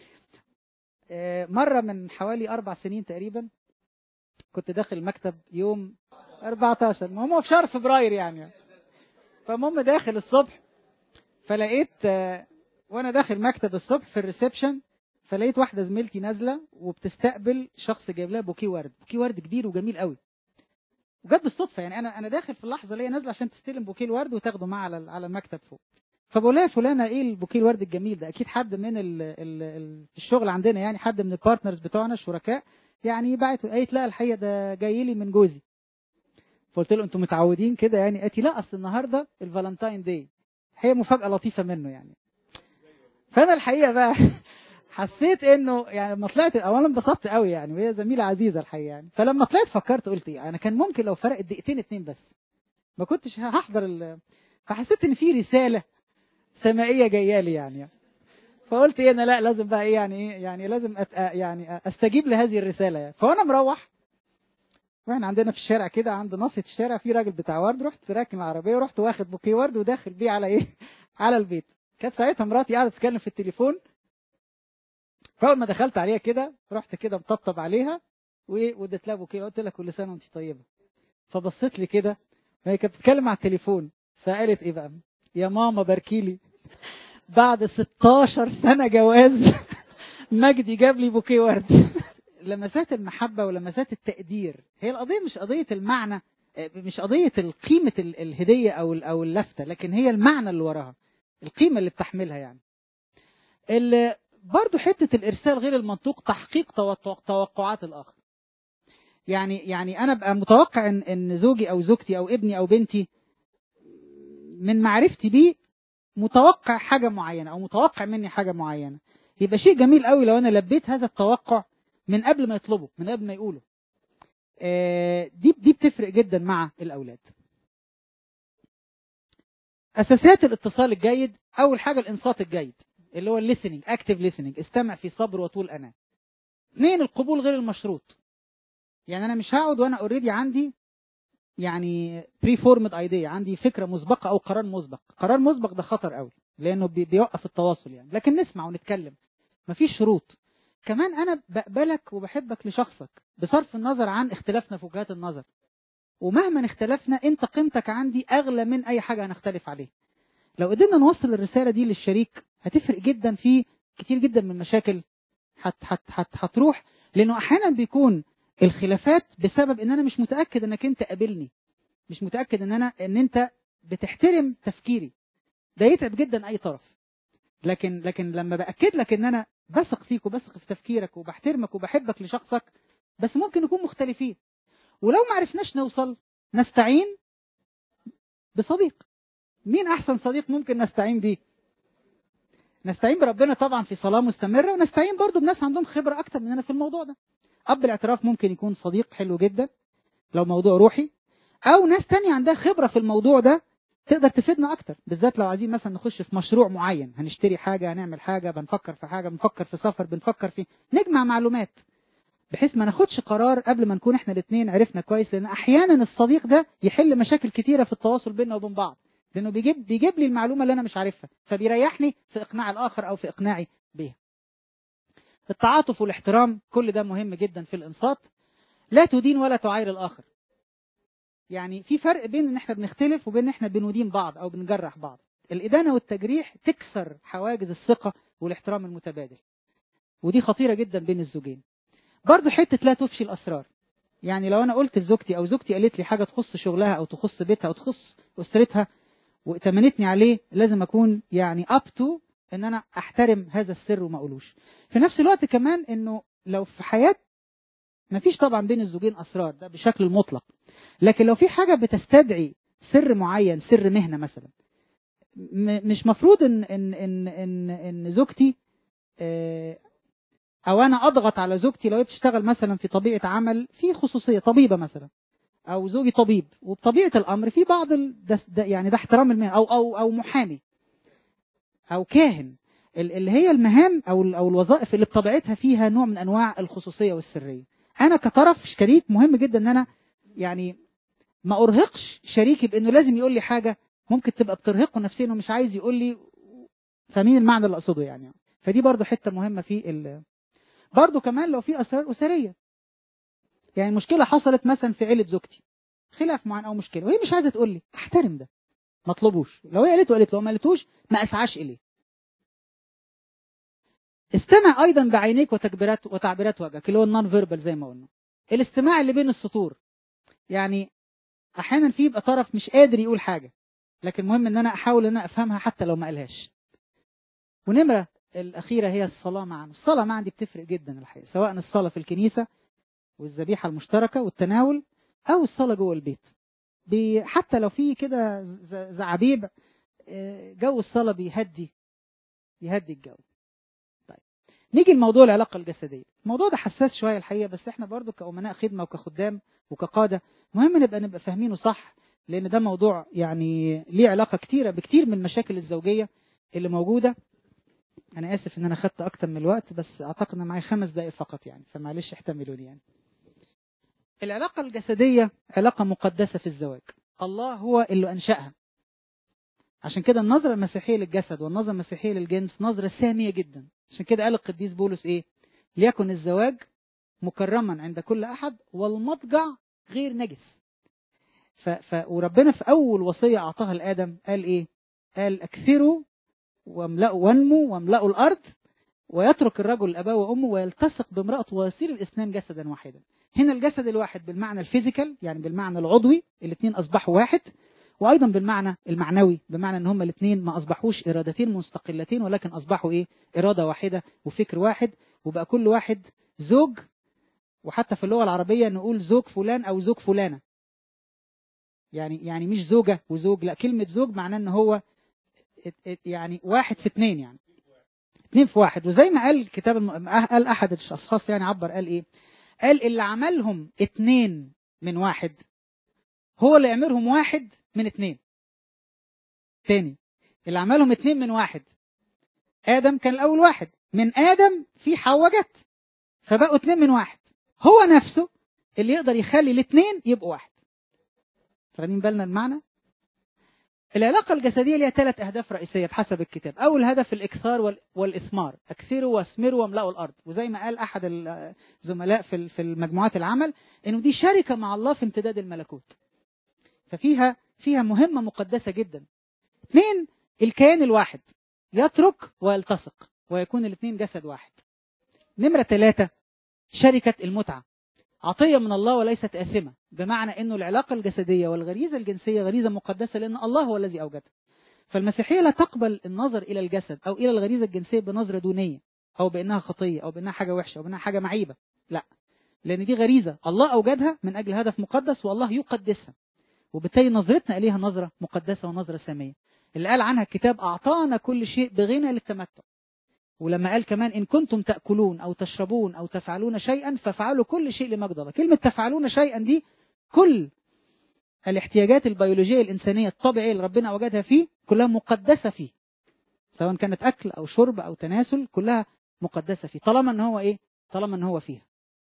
آه، مره من حوالي اربع سنين تقريبا كنت داخل المكتب يوم 14 المهم هو في شهر فبراير يعني فالمهم داخل الصبح فلقيت آه، وانا داخل مكتب الصبح في الريسبشن فلقيت واحده زميلتي نازله وبتستقبل شخص جايب لها بوكيه ورد بوكيه ورد كبير وجميل قوي وجت بالصدفه يعني انا انا داخل في اللحظه اللي هي نازله عشان تستلم بوكيه الورد وتاخده معاها على على المكتب فوق فبقول لها يا فلانه ايه البوكيه الورد الجميل ده اكيد حد من ال ال ال الشغل عندنا يعني حد من البارتنرز بتوعنا الشركاء يعني بعت قالت لا الحقيقه ده جاي لي من جوزي فقلت له انتوا متعودين كده يعني قالت لي لا اصل النهارده الفالنتاين داي هي مفاجاه لطيفه منه يعني فانا الحقيقه بقى حسيت انه يعني لما طلعت اولا انبسطت قوي يعني وهي زميله عزيزه الحقيقه يعني فلما طلعت فكرت قلت ايه انا كان ممكن لو فرقت دقيقتين اتنين بس ما كنتش هحضر ال... فحسيت ان في رساله سمائيه جايه لي يعني فقلت ايه انا لا لازم بقى ايه يعني ايه يعني لازم أت... يعني استجيب لهذه الرساله يعني فانا مروح واحنا عندنا في الشارع كده عند ناصيه الشارع في راجل بتاع ورد رحت راكن العربيه ورحت واخد بوكيه ورد وداخل بيه على ايه على البيت كانت ساعتها مراتي قاعده تتكلم في التليفون فاول ما دخلت عليها كده رحت كده مطبطب عليها وايه واديت لها بوكيه قلت لها كل سنه وانت طيبه فبصيت لي كده وهي كانت بتتكلم على التليفون فقالت ايه بقى يا ماما باركي لي بعد 16 سنه جواز مجدي جاب لي بوكيه ورد لمسات المحبه ولمسات التقدير هي القضيه مش قضيه المعنى مش قضيه قيمه الهديه او او اللفته لكن هي المعنى اللي وراها القيمه اللي بتحملها يعني اللي برضو حتة الإرسال غير المنطوق تحقيق توقعات الآخر يعني يعني أنا بقى متوقع إن, إن زوجي أو زوجتي أو ابني أو بنتي من معرفتي بيه متوقع حاجة معينة أو متوقع مني حاجة معينة يبقى شيء جميل قوي لو أنا لبيت هذا التوقع من قبل ما يطلبه من قبل ما يقوله دي دي بتفرق جدا مع الأولاد أساسيات الاتصال الجيد أول حاجة الإنصات الجيد اللي هو الليسننج اكتف ليسننج استمع في صبر وطول انا اثنين القبول غير المشروط يعني انا مش هقعد وانا اوريدي عندي يعني بري فورمد ايديا عندي فكره مسبقه او قرار مسبق قرار مسبق ده خطر قوي لانه بيوقف التواصل يعني لكن نسمع ونتكلم مفيش شروط كمان انا بقبلك وبحبك لشخصك بصرف النظر عن اختلافنا في وجهات النظر ومهما اختلفنا انت قيمتك عندي اغلى من اي حاجه هنختلف عليها لو قدرنا نوصل الرساله دي للشريك هتفرق جدا في كتير جدا من المشاكل هت هت هت هتروح لانه احيانا بيكون الخلافات بسبب ان انا مش متاكد انك انت قابلني مش متاكد ان انا ان انت بتحترم تفكيري ده يتعب جدا اي طرف لكن لكن لما باكد لك ان انا بثق فيك وبثق في تفكيرك وبحترمك وبحبك لشخصك بس ممكن نكون مختلفين ولو ما عرفناش نوصل نستعين بصديق مين احسن صديق ممكن نستعين بيه نستعين بربنا طبعا في صلاه مستمره ونستعين برضو بناس عندهم خبره اكتر مننا في الموضوع ده اب الاعتراف ممكن يكون صديق حلو جدا لو موضوع روحي او ناس تانية عندها خبره في الموضوع ده تقدر تفيدنا اكتر بالذات لو عايزين مثلا نخش في مشروع معين هنشتري حاجه هنعمل حاجه بنفكر في حاجه بنفكر في سفر بنفكر في نجمع معلومات بحيث ما ناخدش قرار قبل ما نكون احنا الاثنين عرفنا كويس لان احيانا الصديق ده يحل مشاكل كتيره في التواصل بيننا وبين بعض لانه بيجيب بيجيب لي المعلومه اللي انا مش عارفها فبيريحني في اقناع الاخر او في اقناعي بيها التعاطف والاحترام كل ده مهم جدا في الانصات لا تدين ولا تعاير الاخر يعني في فرق بين ان احنا بنختلف وبين ان احنا بندين بعض او بنجرح بعض الادانه والتجريح تكسر حواجز الثقه والاحترام المتبادل ودي خطيره جدا بين الزوجين برضه حته لا تفشي الاسرار يعني لو انا قلت لزوجتي او زوجتي قالت لي حاجه تخص شغلها او تخص بيتها او تخص اسرتها وائتمنتني عليه لازم اكون يعني اب تو ان انا احترم هذا السر وما اقولوش في نفس الوقت كمان انه لو في حياه ما فيش طبعا بين الزوجين اسرار ده بشكل مطلق لكن لو في حاجه بتستدعي سر معين سر مهنه مثلا م- مش مفروض ان ان ان ان, إن زوجتي آه، او انا اضغط على زوجتي لو هي بتشتغل مثلا في طبيعه عمل في خصوصيه طبيبه مثلا او زوجي طبيب وبطبيعه الامر في بعض ال... ده ده يعني ده احترام المهنه او او او محامي او كاهن ال- اللي هي المهام او ال- او الوظائف اللي بطبيعتها فيها نوع من انواع الخصوصيه والسريه انا كطرف شريك مهم جدا ان انا يعني ما ارهقش شريكي بانه لازم يقول لي حاجه ممكن تبقى بترهقه نفسيا ومش عايز يقول لي فاهمين المعنى اللي اقصده يعني فدي برضو حته مهمه في ال... برضو كمان لو في اسرار اسريه يعني مشكله حصلت مثلا في عيله زوجتي خلاف معين او مشكله وهي مش عايزه تقول لي احترم ده ما اطلبوش لو هي قالته قالت له ما قالتوش ما اسعاش اليه استمع ايضا بعينيك وتكبيرات وتعبيرات وجهك اللي هو النون فيربال زي ما قلنا الاستماع اللي بين السطور يعني احيانا في يبقى طرف مش قادر يقول حاجه لكن مهم ان انا احاول ان انا افهمها حتى لو ما قالهاش ونمره الاخيره هي الصلاه معا الصلاه معا دي بتفرق جدا الحقيقه سواء الصلاه في الكنيسه والذبيحه المشتركه والتناول او الصلاه جوه البيت بي- حتى لو في كده ز- زعابيب آه، جو الصلاه بيهدي يهدي الجو طيب نيجي لموضوع العلاقه الجسديه الموضوع ده حساس شويه الحقيقه بس احنا برضو كأمناء خدمه وكخدام وكقاده مهم نبقى نبقى فاهمينه صح لان ده موضوع يعني ليه علاقه كتيره بكتير من المشاكل الزوجيه اللي موجوده انا اسف ان انا خدت اكتر من الوقت بس اعتقد ان معايا خمس دقائق فقط يعني فمعلش احتملوني يعني العلاقه الجسديه علاقه مقدسه في الزواج الله هو اللي انشاها عشان كده النظرة المسيحية للجسد والنظرة المسيحية للجنس نظرة سامية جدا عشان كده قال القديس بولس ايه ليكن الزواج مكرما عند كل احد والمضجع غير نجس ف... ف... وربنا في اول وصية اعطاها لادم قال ايه قال اكثروا واملأوا وانموا واملأوا الارض ويترك الرجل الاباه وامه ويلتصق بامرأته ويصير الاثنان جسدا واحدا هنا الجسد الواحد بالمعنى الفيزيكال يعني بالمعنى العضوي الاثنين اصبحوا واحد وايضا بالمعنى المعنوي بمعنى ان هما الاثنين ما اصبحوش ارادتين مستقلتين ولكن اصبحوا ايه اراده واحده وفكر واحد وبقى كل واحد زوج وحتى في اللغه العربيه نقول زوج فلان او زوج فلانه يعني يعني مش زوجه وزوج لا كلمه زوج معناه ان هو ات- ات- يعني واحد في اثنين يعني اثنين في واحد وزي ما قال الكتاب الم... قال احد الاشخاص يعني عبر قال ايه قال اللي عملهم اثنين من واحد هو اللي يعملهم واحد من اثنين تاني اللي عملهم اثنين من واحد ادم كان الاول واحد من ادم في حواء جت فبقوا اثنين من واحد هو نفسه اللي يقدر يخلي الاثنين يبقوا واحد واخدين بالنا المعنى العلاقة الجسدية ليها ثلاث أهداف رئيسية بحسب الكتاب أول هدف الإكثار وال- والإثمار أكثروا واثمروا واملأوا الأرض وزي ما قال أحد الزملاء في ال- في المجموعات العمل إنه دي شركة مع الله في امتداد الملكوت ففيها فيها مهمة مقدسة جدا اثنين الكيان الواحد يترك ويلتصق ويكون الاثنين جسد واحد نمرة ثلاثة شركة المتعة عطية من الله وليست آثمة بمعنى أنه العلاقة الجسدية والغريزة الجنسية غريزة مقدسة لأن الله هو الذي أوجدها فالمسيحية لا تقبل النظر إلى الجسد أو إلى الغريزة الجنسية بنظرة دونية أو بأنها خطية أو بأنها حاجة وحشة أو بأنها حاجة معيبة لا لأن دي غريزة الله أوجدها من أجل هدف مقدس والله يقدسها وبالتالي نظرتنا إليها نظرة مقدسة ونظرة سامية اللي قال عنها الكتاب أعطانا كل شيء بغنى للتمتع ولما قال كمان إن كنتم تأكلون أو تشربون أو تفعلون شيئا فافعلوا كل شيء لمجد الله كلمة تفعلون شيئا دي كل الاحتياجات البيولوجية الإنسانية الطبيعية اللي ربنا وجدها فيه كلها مقدسة فيه سواء كانت أكل أو شرب أو تناسل كلها مقدسة فيه طالما إن هو إيه طالما إن هو فيها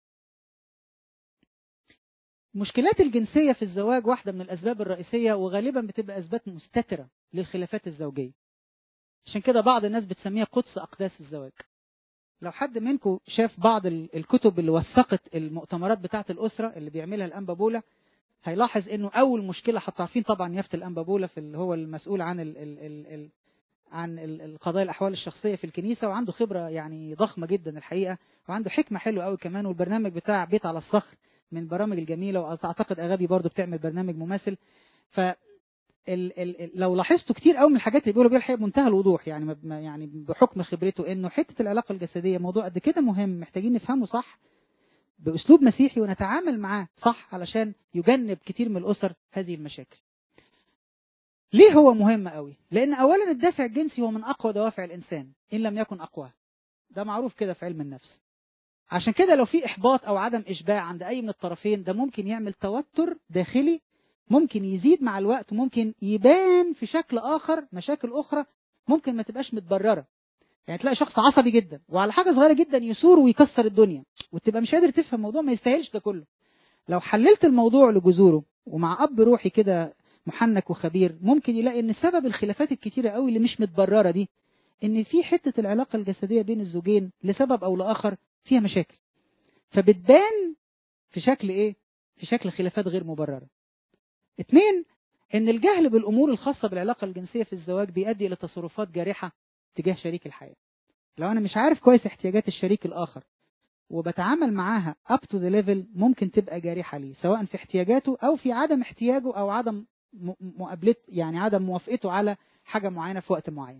مشكلات الجنسية في الزواج واحدة من الأسباب الرئيسية وغالبا بتبقى أسباب مستترة للخلافات الزوجية عشان كده بعض الناس بتسميها قدس أقداس الزواج لو حد منكم شاف بعض الكتب اللي وثقت المؤتمرات بتاعة الأسرة اللي بيعملها الأنبا بولا هيلاحظ انه اول مشكله حتى عارفين طبعا يافت الانبا بولا في اللي هو المسؤول عن ال ال ال ال عن القضايا الاحوال الشخصيه في الكنيسه وعنده خبره يعني ضخمه جدا الحقيقه وعنده حكمه حلوه قوي كمان والبرنامج بتاع بيت على الصخر من البرامج الجميله واعتقد اغابي برضو بتعمل برنامج مماثل ف ال ال لو لاحظتوا كتير قوي من الحاجات اللي بيقولوا بيها الحقيقه بمنتهى الوضوح يعني يعني بحكم خبرته انه حته العلاقه الجسديه موضوع قد كده مهم محتاجين نفهمه صح بأسلوب مسيحي ونتعامل معاه صح علشان يجنب كتير من الأسر هذه المشاكل ليه هو مهم قوي لأن أولا الدافع الجنسي هو من أقوى دوافع الإنسان إن لم يكن أقواه ده معروف كده في علم النفس عشان كده لو في إحباط أو عدم إشباع عند أي من الطرفين ده ممكن يعمل توتر داخلي ممكن يزيد مع الوقت وممكن يبان في شكل آخر مشاكل أخرى ممكن ما تبقاش متبررة يعني تلاقي شخص عصبي جدا وعلى حاجة صغيرة جدا يثور ويكسر الدنيا وتبقى مش قادر تفهم الموضوع ما يستاهلش ده كله لو حللت الموضوع لجذوره ومع اب روحي كده محنك وخبير ممكن يلاقي ان سبب الخلافات الكتيره قوي اللي مش متبرره دي ان في حته العلاقه الجسديه بين الزوجين لسبب او لاخر فيها مشاكل فبتبان في شكل ايه في شكل خلافات غير مبرره اتنين ان الجهل بالامور الخاصه بالعلاقه الجنسيه في الزواج بيؤدي الى تصرفات جارحه تجاه شريك الحياه لو انا مش عارف كويس احتياجات الشريك الاخر وبتعامل معاها up to the level ممكن تبقى جارحة ليه سواء في احتياجاته أو في عدم احتياجه أو عدم مقابلته يعني عدم موافقته على حاجة معينة في وقت معين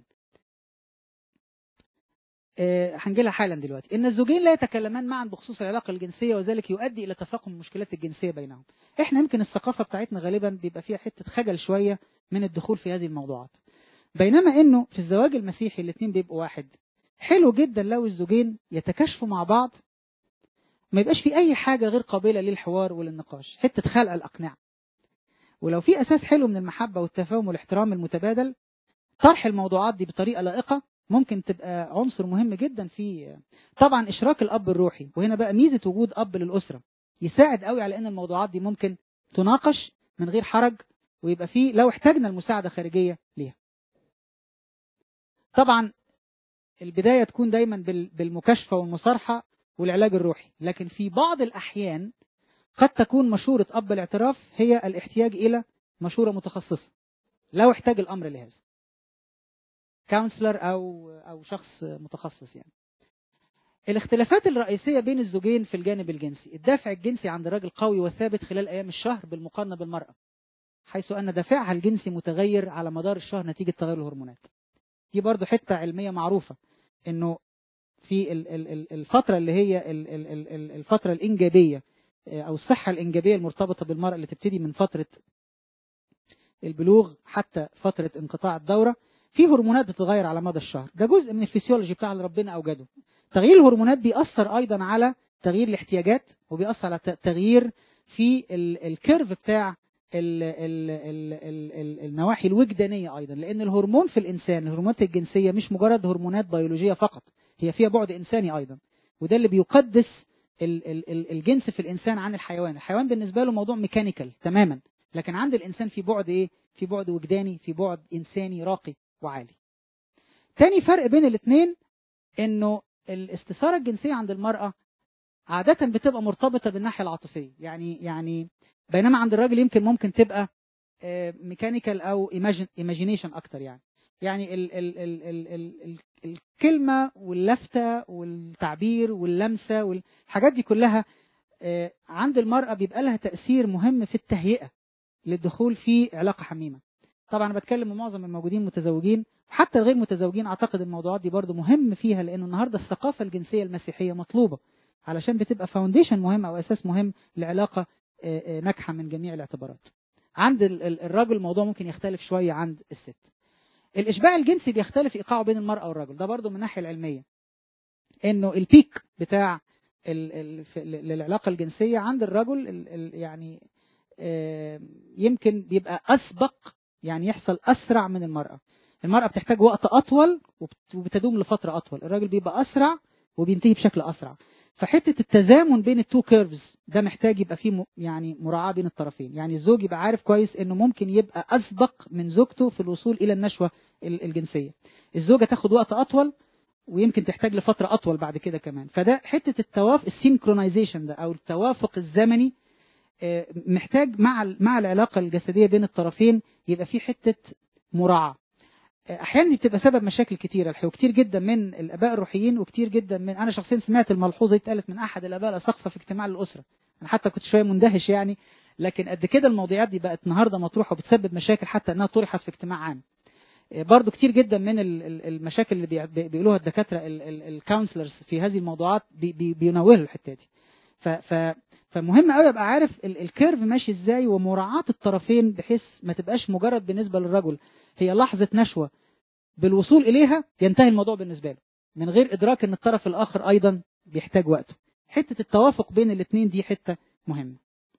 أه هنجيلها حالا دلوقتي إن الزوجين لا يتكلمان معا بخصوص العلاقة الجنسية وذلك يؤدي إلى تفاقم المشكلات الجنسية بينهم إحنا يمكن الثقافة بتاعتنا غالبا بيبقى فيها حتة خجل شوية من الدخول في هذه الموضوعات بينما إنه في الزواج المسيحي الاثنين بيبقوا واحد حلو جدا لو الزوجين يتكاشفوا مع بعض ما يبقاش في اي حاجة غير قابلة للحوار وللنقاش حتة خلق الاقنعة ولو في اساس حلو من المحبة والتفاهم والاحترام المتبادل طرح الموضوعات دي بطريقة لائقة ممكن تبقى عنصر مهم جدا في طبعا اشراك الاب الروحي وهنا بقى ميزة وجود اب للاسرة يساعد قوي على ان الموضوعات دي ممكن تناقش من غير حرج ويبقى فيه لو احتاجنا المساعدة خارجية ليها طبعا البداية تكون دايما بالمكاشفة والمصارحة والعلاج الروحي لكن في بعض الأحيان قد تكون مشورة أب الاعتراف هي الاحتياج إلى مشورة متخصصة لو احتاج الأمر لهذا كونسلر أو أو شخص متخصص يعني الاختلافات الرئيسية بين الزوجين في الجانب الجنسي الدافع الجنسي عند الرجل قوي وثابت خلال أيام الشهر بالمقارنة بالمرأة حيث أن دافعها الجنسي متغير على مدار الشهر نتيجة تغير الهرمونات دي برضو حتة علمية معروفة انه في الفترة اللي هي الفترة الإنجابية أو الصحة الإنجابية المرتبطة بالمرأة اللي تبتدي من فترة البلوغ حتى فترة انقطاع الدورة في هرمونات بتتغير على مدى الشهر ده جزء من الفسيولوجي بتاع اللي ربنا أوجده تغيير الهرمونات بيأثر أيضا على تغيير الاحتياجات وبيأثر على تغيير في الكيرف بتاع ال ال ال ال ال النواحي الوجدانية أيضا لأن الهرمون في الإنسان الهرمونات الجنسية مش مجرد هرمونات بيولوجية فقط هي فيها بعد إنساني أيضا وده اللي بيقدس ال ال ال الجنس في الإنسان عن الحيوان الحيوان بالنسبة له موضوع ميكانيكال تماما لكن عند الإنسان في بعد إيه في بعد وجداني في بعد إنساني راقي وعالي تاني فرق بين الاثنين إنه الاستثارة الجنسية عند المرأة عادة بتبقى مرتبطة بالناحية العاطفية يعني يعني بينما عند الراجل يمكن ممكن تبقى ميكانيكال او ايماجينيشن اكتر يعني يعني ال ال ال ال ال ال الكلمة واللفتة والتعبير واللمسة والحاجات دي كلها آه، عند المرأة بيبقى لها تأثير مهم في التهيئة للدخول في علاقة حميمة طبعا انا بتكلم من معظم الموجودين متزوجين حتى الغير متزوجين اعتقد الموضوعات دي برضو مهم فيها لانه النهارده الثقافة الجنسية المسيحية مطلوبة علشان بتبقى فاونديشن مهم او اساس مهم لعلاقة آه، آه، ناجحة من جميع الاعتبارات عند ال- ال- الراجل الموضوع ممكن يختلف شوية عند الست الإشباع الجنسي بيختلف إيقاعه بين المرأة والرجل ده برضو من الناحية العلمية إنه البيك بتاع ال ال في- ل- للعلاقة الجنسية عند الرجل ال ال يعني آه، يمكن بيبقى أسبق يعني يحصل أسرع من المرأة المرأة بتحتاج وقت أطول وبت- وبتدوم لفترة أطول الراجل بيبقى أسرع وبينتهي بشكل أسرع فحتة التزامن بين التو كيرفز ده محتاج يبقى فيه م- يعني مراعاة بين الطرفين يعني الزوج يبقى عارف كويس انه ممكن يبقى اسبق من زوجته في الوصول الى النشوة ال- الجنسية الزوجة تاخد وقت اطول ويمكن تحتاج لفترة اطول بعد كده كمان فده حتة التوافق السينكرونايزيشن ده او التوافق الزمني آه، محتاج مع ال- مع العلاقة الجسدية بين الطرفين يبقى في حتة مراعاة آه، احيانا دي بتبقى سبب مشاكل كتيره الحقيقه كتير جدا من الاباء الروحيين وكتير جدا من انا شخصيا سمعت الملحوظه دي اتقالت من احد الاباء الاساقفه في اجتماع الاسره انا حتى كنت شويه مندهش يعني لكن قد كده المواضيعات دي بقت النهارده مطروحه وبتسبب مشاكل حتى انها طرحت في اجتماع عام آه، برضو كتير جدا من ال- ال- المشاكل اللي بي- بي- بيقولوها الدكاتره الكونسلرز في هذه الموضوعات بي- بي- بينوهوا الحته دي ف ف فمهم قوي ابقى عارف ال- الكيرف ماشي ازاي ومراعاه الطرفين بحيث ما تبقاش مجرد بالنسبه للرجل هي لحظه نشوه بالوصول اليها ينتهي الموضوع بالنسبه له من غير ادراك ان الطرف الاخر ايضا بيحتاج وقت حته التوافق بين الاثنين دي حته مهمه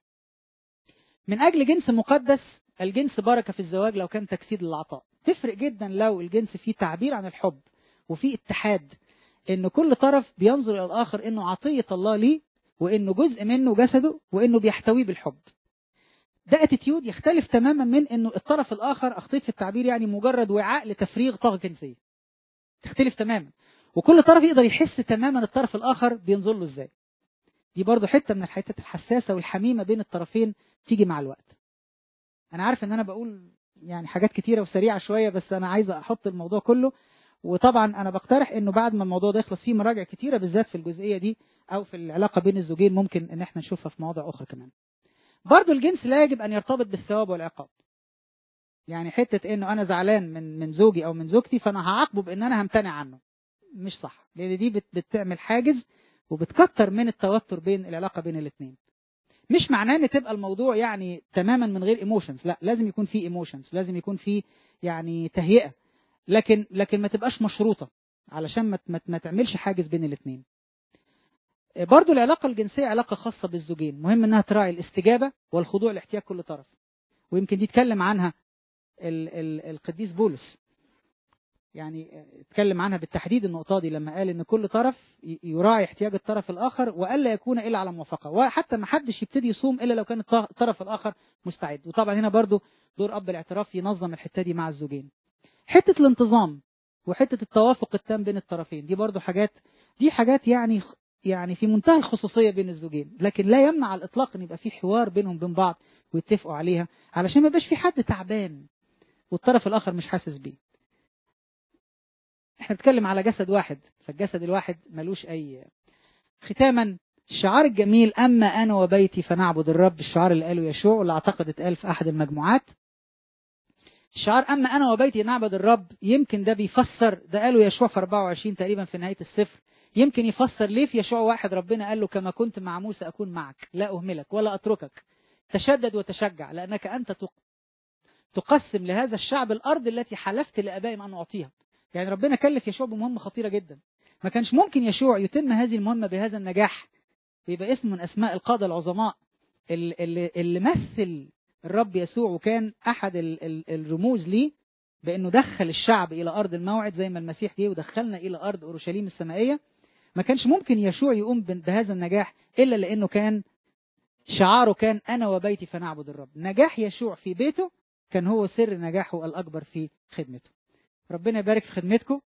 من اجل جنس مقدس الجنس بركه في الزواج لو كان تجسيد للعطاء تفرق جدا لو الجنس فيه تعبير عن الحب وفيه اتحاد ان كل طرف بينظر الى الاخر انه عطيه الله ليه وانه جزء منه جسده وانه بيحتويه بالحب ده اتيتيود يختلف تماما من انه الطرف الاخر اخطيت في التعبير يعني مجرد وعاء لتفريغ طاقه جنسيه تختلف تماما وكل طرف يقدر يحس تماما الطرف الاخر بينظر له ازاي دي برضو حته من الحتت الحساسه والحميمه بين الطرفين تيجي مع الوقت انا عارف ان انا بقول يعني حاجات كتيره وسريعه شويه بس انا عايز احط الموضوع كله وطبعا انا بقترح انه بعد ما الموضوع ده يخلص فيه مراجع كتيره بالذات في الجزئيه دي او في العلاقه بين الزوجين ممكن ان احنا نشوفها في مواضع اخرى كمان برضو الجنس لا يجب ان يرتبط بالثواب والعقاب يعني حته انه انا زعلان من من زوجي او من زوجتي فانا هعاقبه بان انا همتنع عنه مش صح لان دي بت بتعمل حاجز وبتكتر من التوتر بين العلاقه بين الاثنين مش معناه ان تبقى الموضوع يعني تماما من غير ايموشنز لا لازم يكون في ايموشنز لازم يكون في يعني تهيئه لكن لكن ما تبقاش مشروطه علشان ما ما- ما تعملش حاجز بين الاثنين برضو العلاقة الجنسية علاقة خاصة بالزوجين مهم انها تراعي الاستجابة والخضوع لاحتياج كل طرف ويمكن دي اتكلم عنها ال ال القديس بولس يعني اتكلم عنها بالتحديد النقطة دي لما قال ان كل طرف ي- يراعي احتياج الطرف الاخر والا يكون الا على موافقة وحتى ما حدش يبتدي يصوم الا لو كان الط- الطرف الاخر مستعد وطبعا هنا برضو دور اب الاعتراف ينظم الحتة دي مع الزوجين حتة الانتظام وحتة التوافق التام بين الطرفين دي برضو حاجات دي حاجات يعني يعني في منتهى الخصوصية بين الزوجين لكن لا يمنع على الإطلاق أن يبقى في حوار بينهم بين بعض ويتفقوا عليها علشان ما يبقاش في حد تعبان والطرف الآخر مش حاسس بيه احنا بنتكلم على جسد واحد فالجسد الواحد ملوش أي ختاما الشعار الجميل أما أنا وبيتي فنعبد الرب الشعار اللي قاله يشوع واللي أعتقد اتقال في أحد المجموعات الشعار أما أنا وبيتي نعبد الرب يمكن ده بيفسر ده قاله يشوع في 24 تقريبا في نهاية السفر يمكن يفسر ليه في يشوع واحد ربنا قال له كما كنت مع موسى أكون معك لا أهملك ولا أتركك تشدد وتشجع لأنك أنت تق- تقسم لهذا الشعب الأرض التي حلفت لآبائهم أن أعطيها يعني ربنا كلف يشوع بمهمة خطيرة جدا ما كانش ممكن يشوع يتم هذه المهمة بهذا النجاح ويبقى اسم من أسماء القادة العظماء اللي, اللي, اللي مثل الرب يسوع وكان أحد ال- ال- الرموز ليه بأنه دخل الشعب إلى أرض الموعد زي ما المسيح جه ودخلنا إلى أرض أورشليم السمائية ما كانش ممكن يشوع يقوم ب- بهذا النجاح إلا لأنه كان شعاره كان أنا وبيتي فنعبد الرب نجاح يشوع في بيته كان هو سر نجاحه الأكبر في خدمته ربنا يبارك في خدمتكم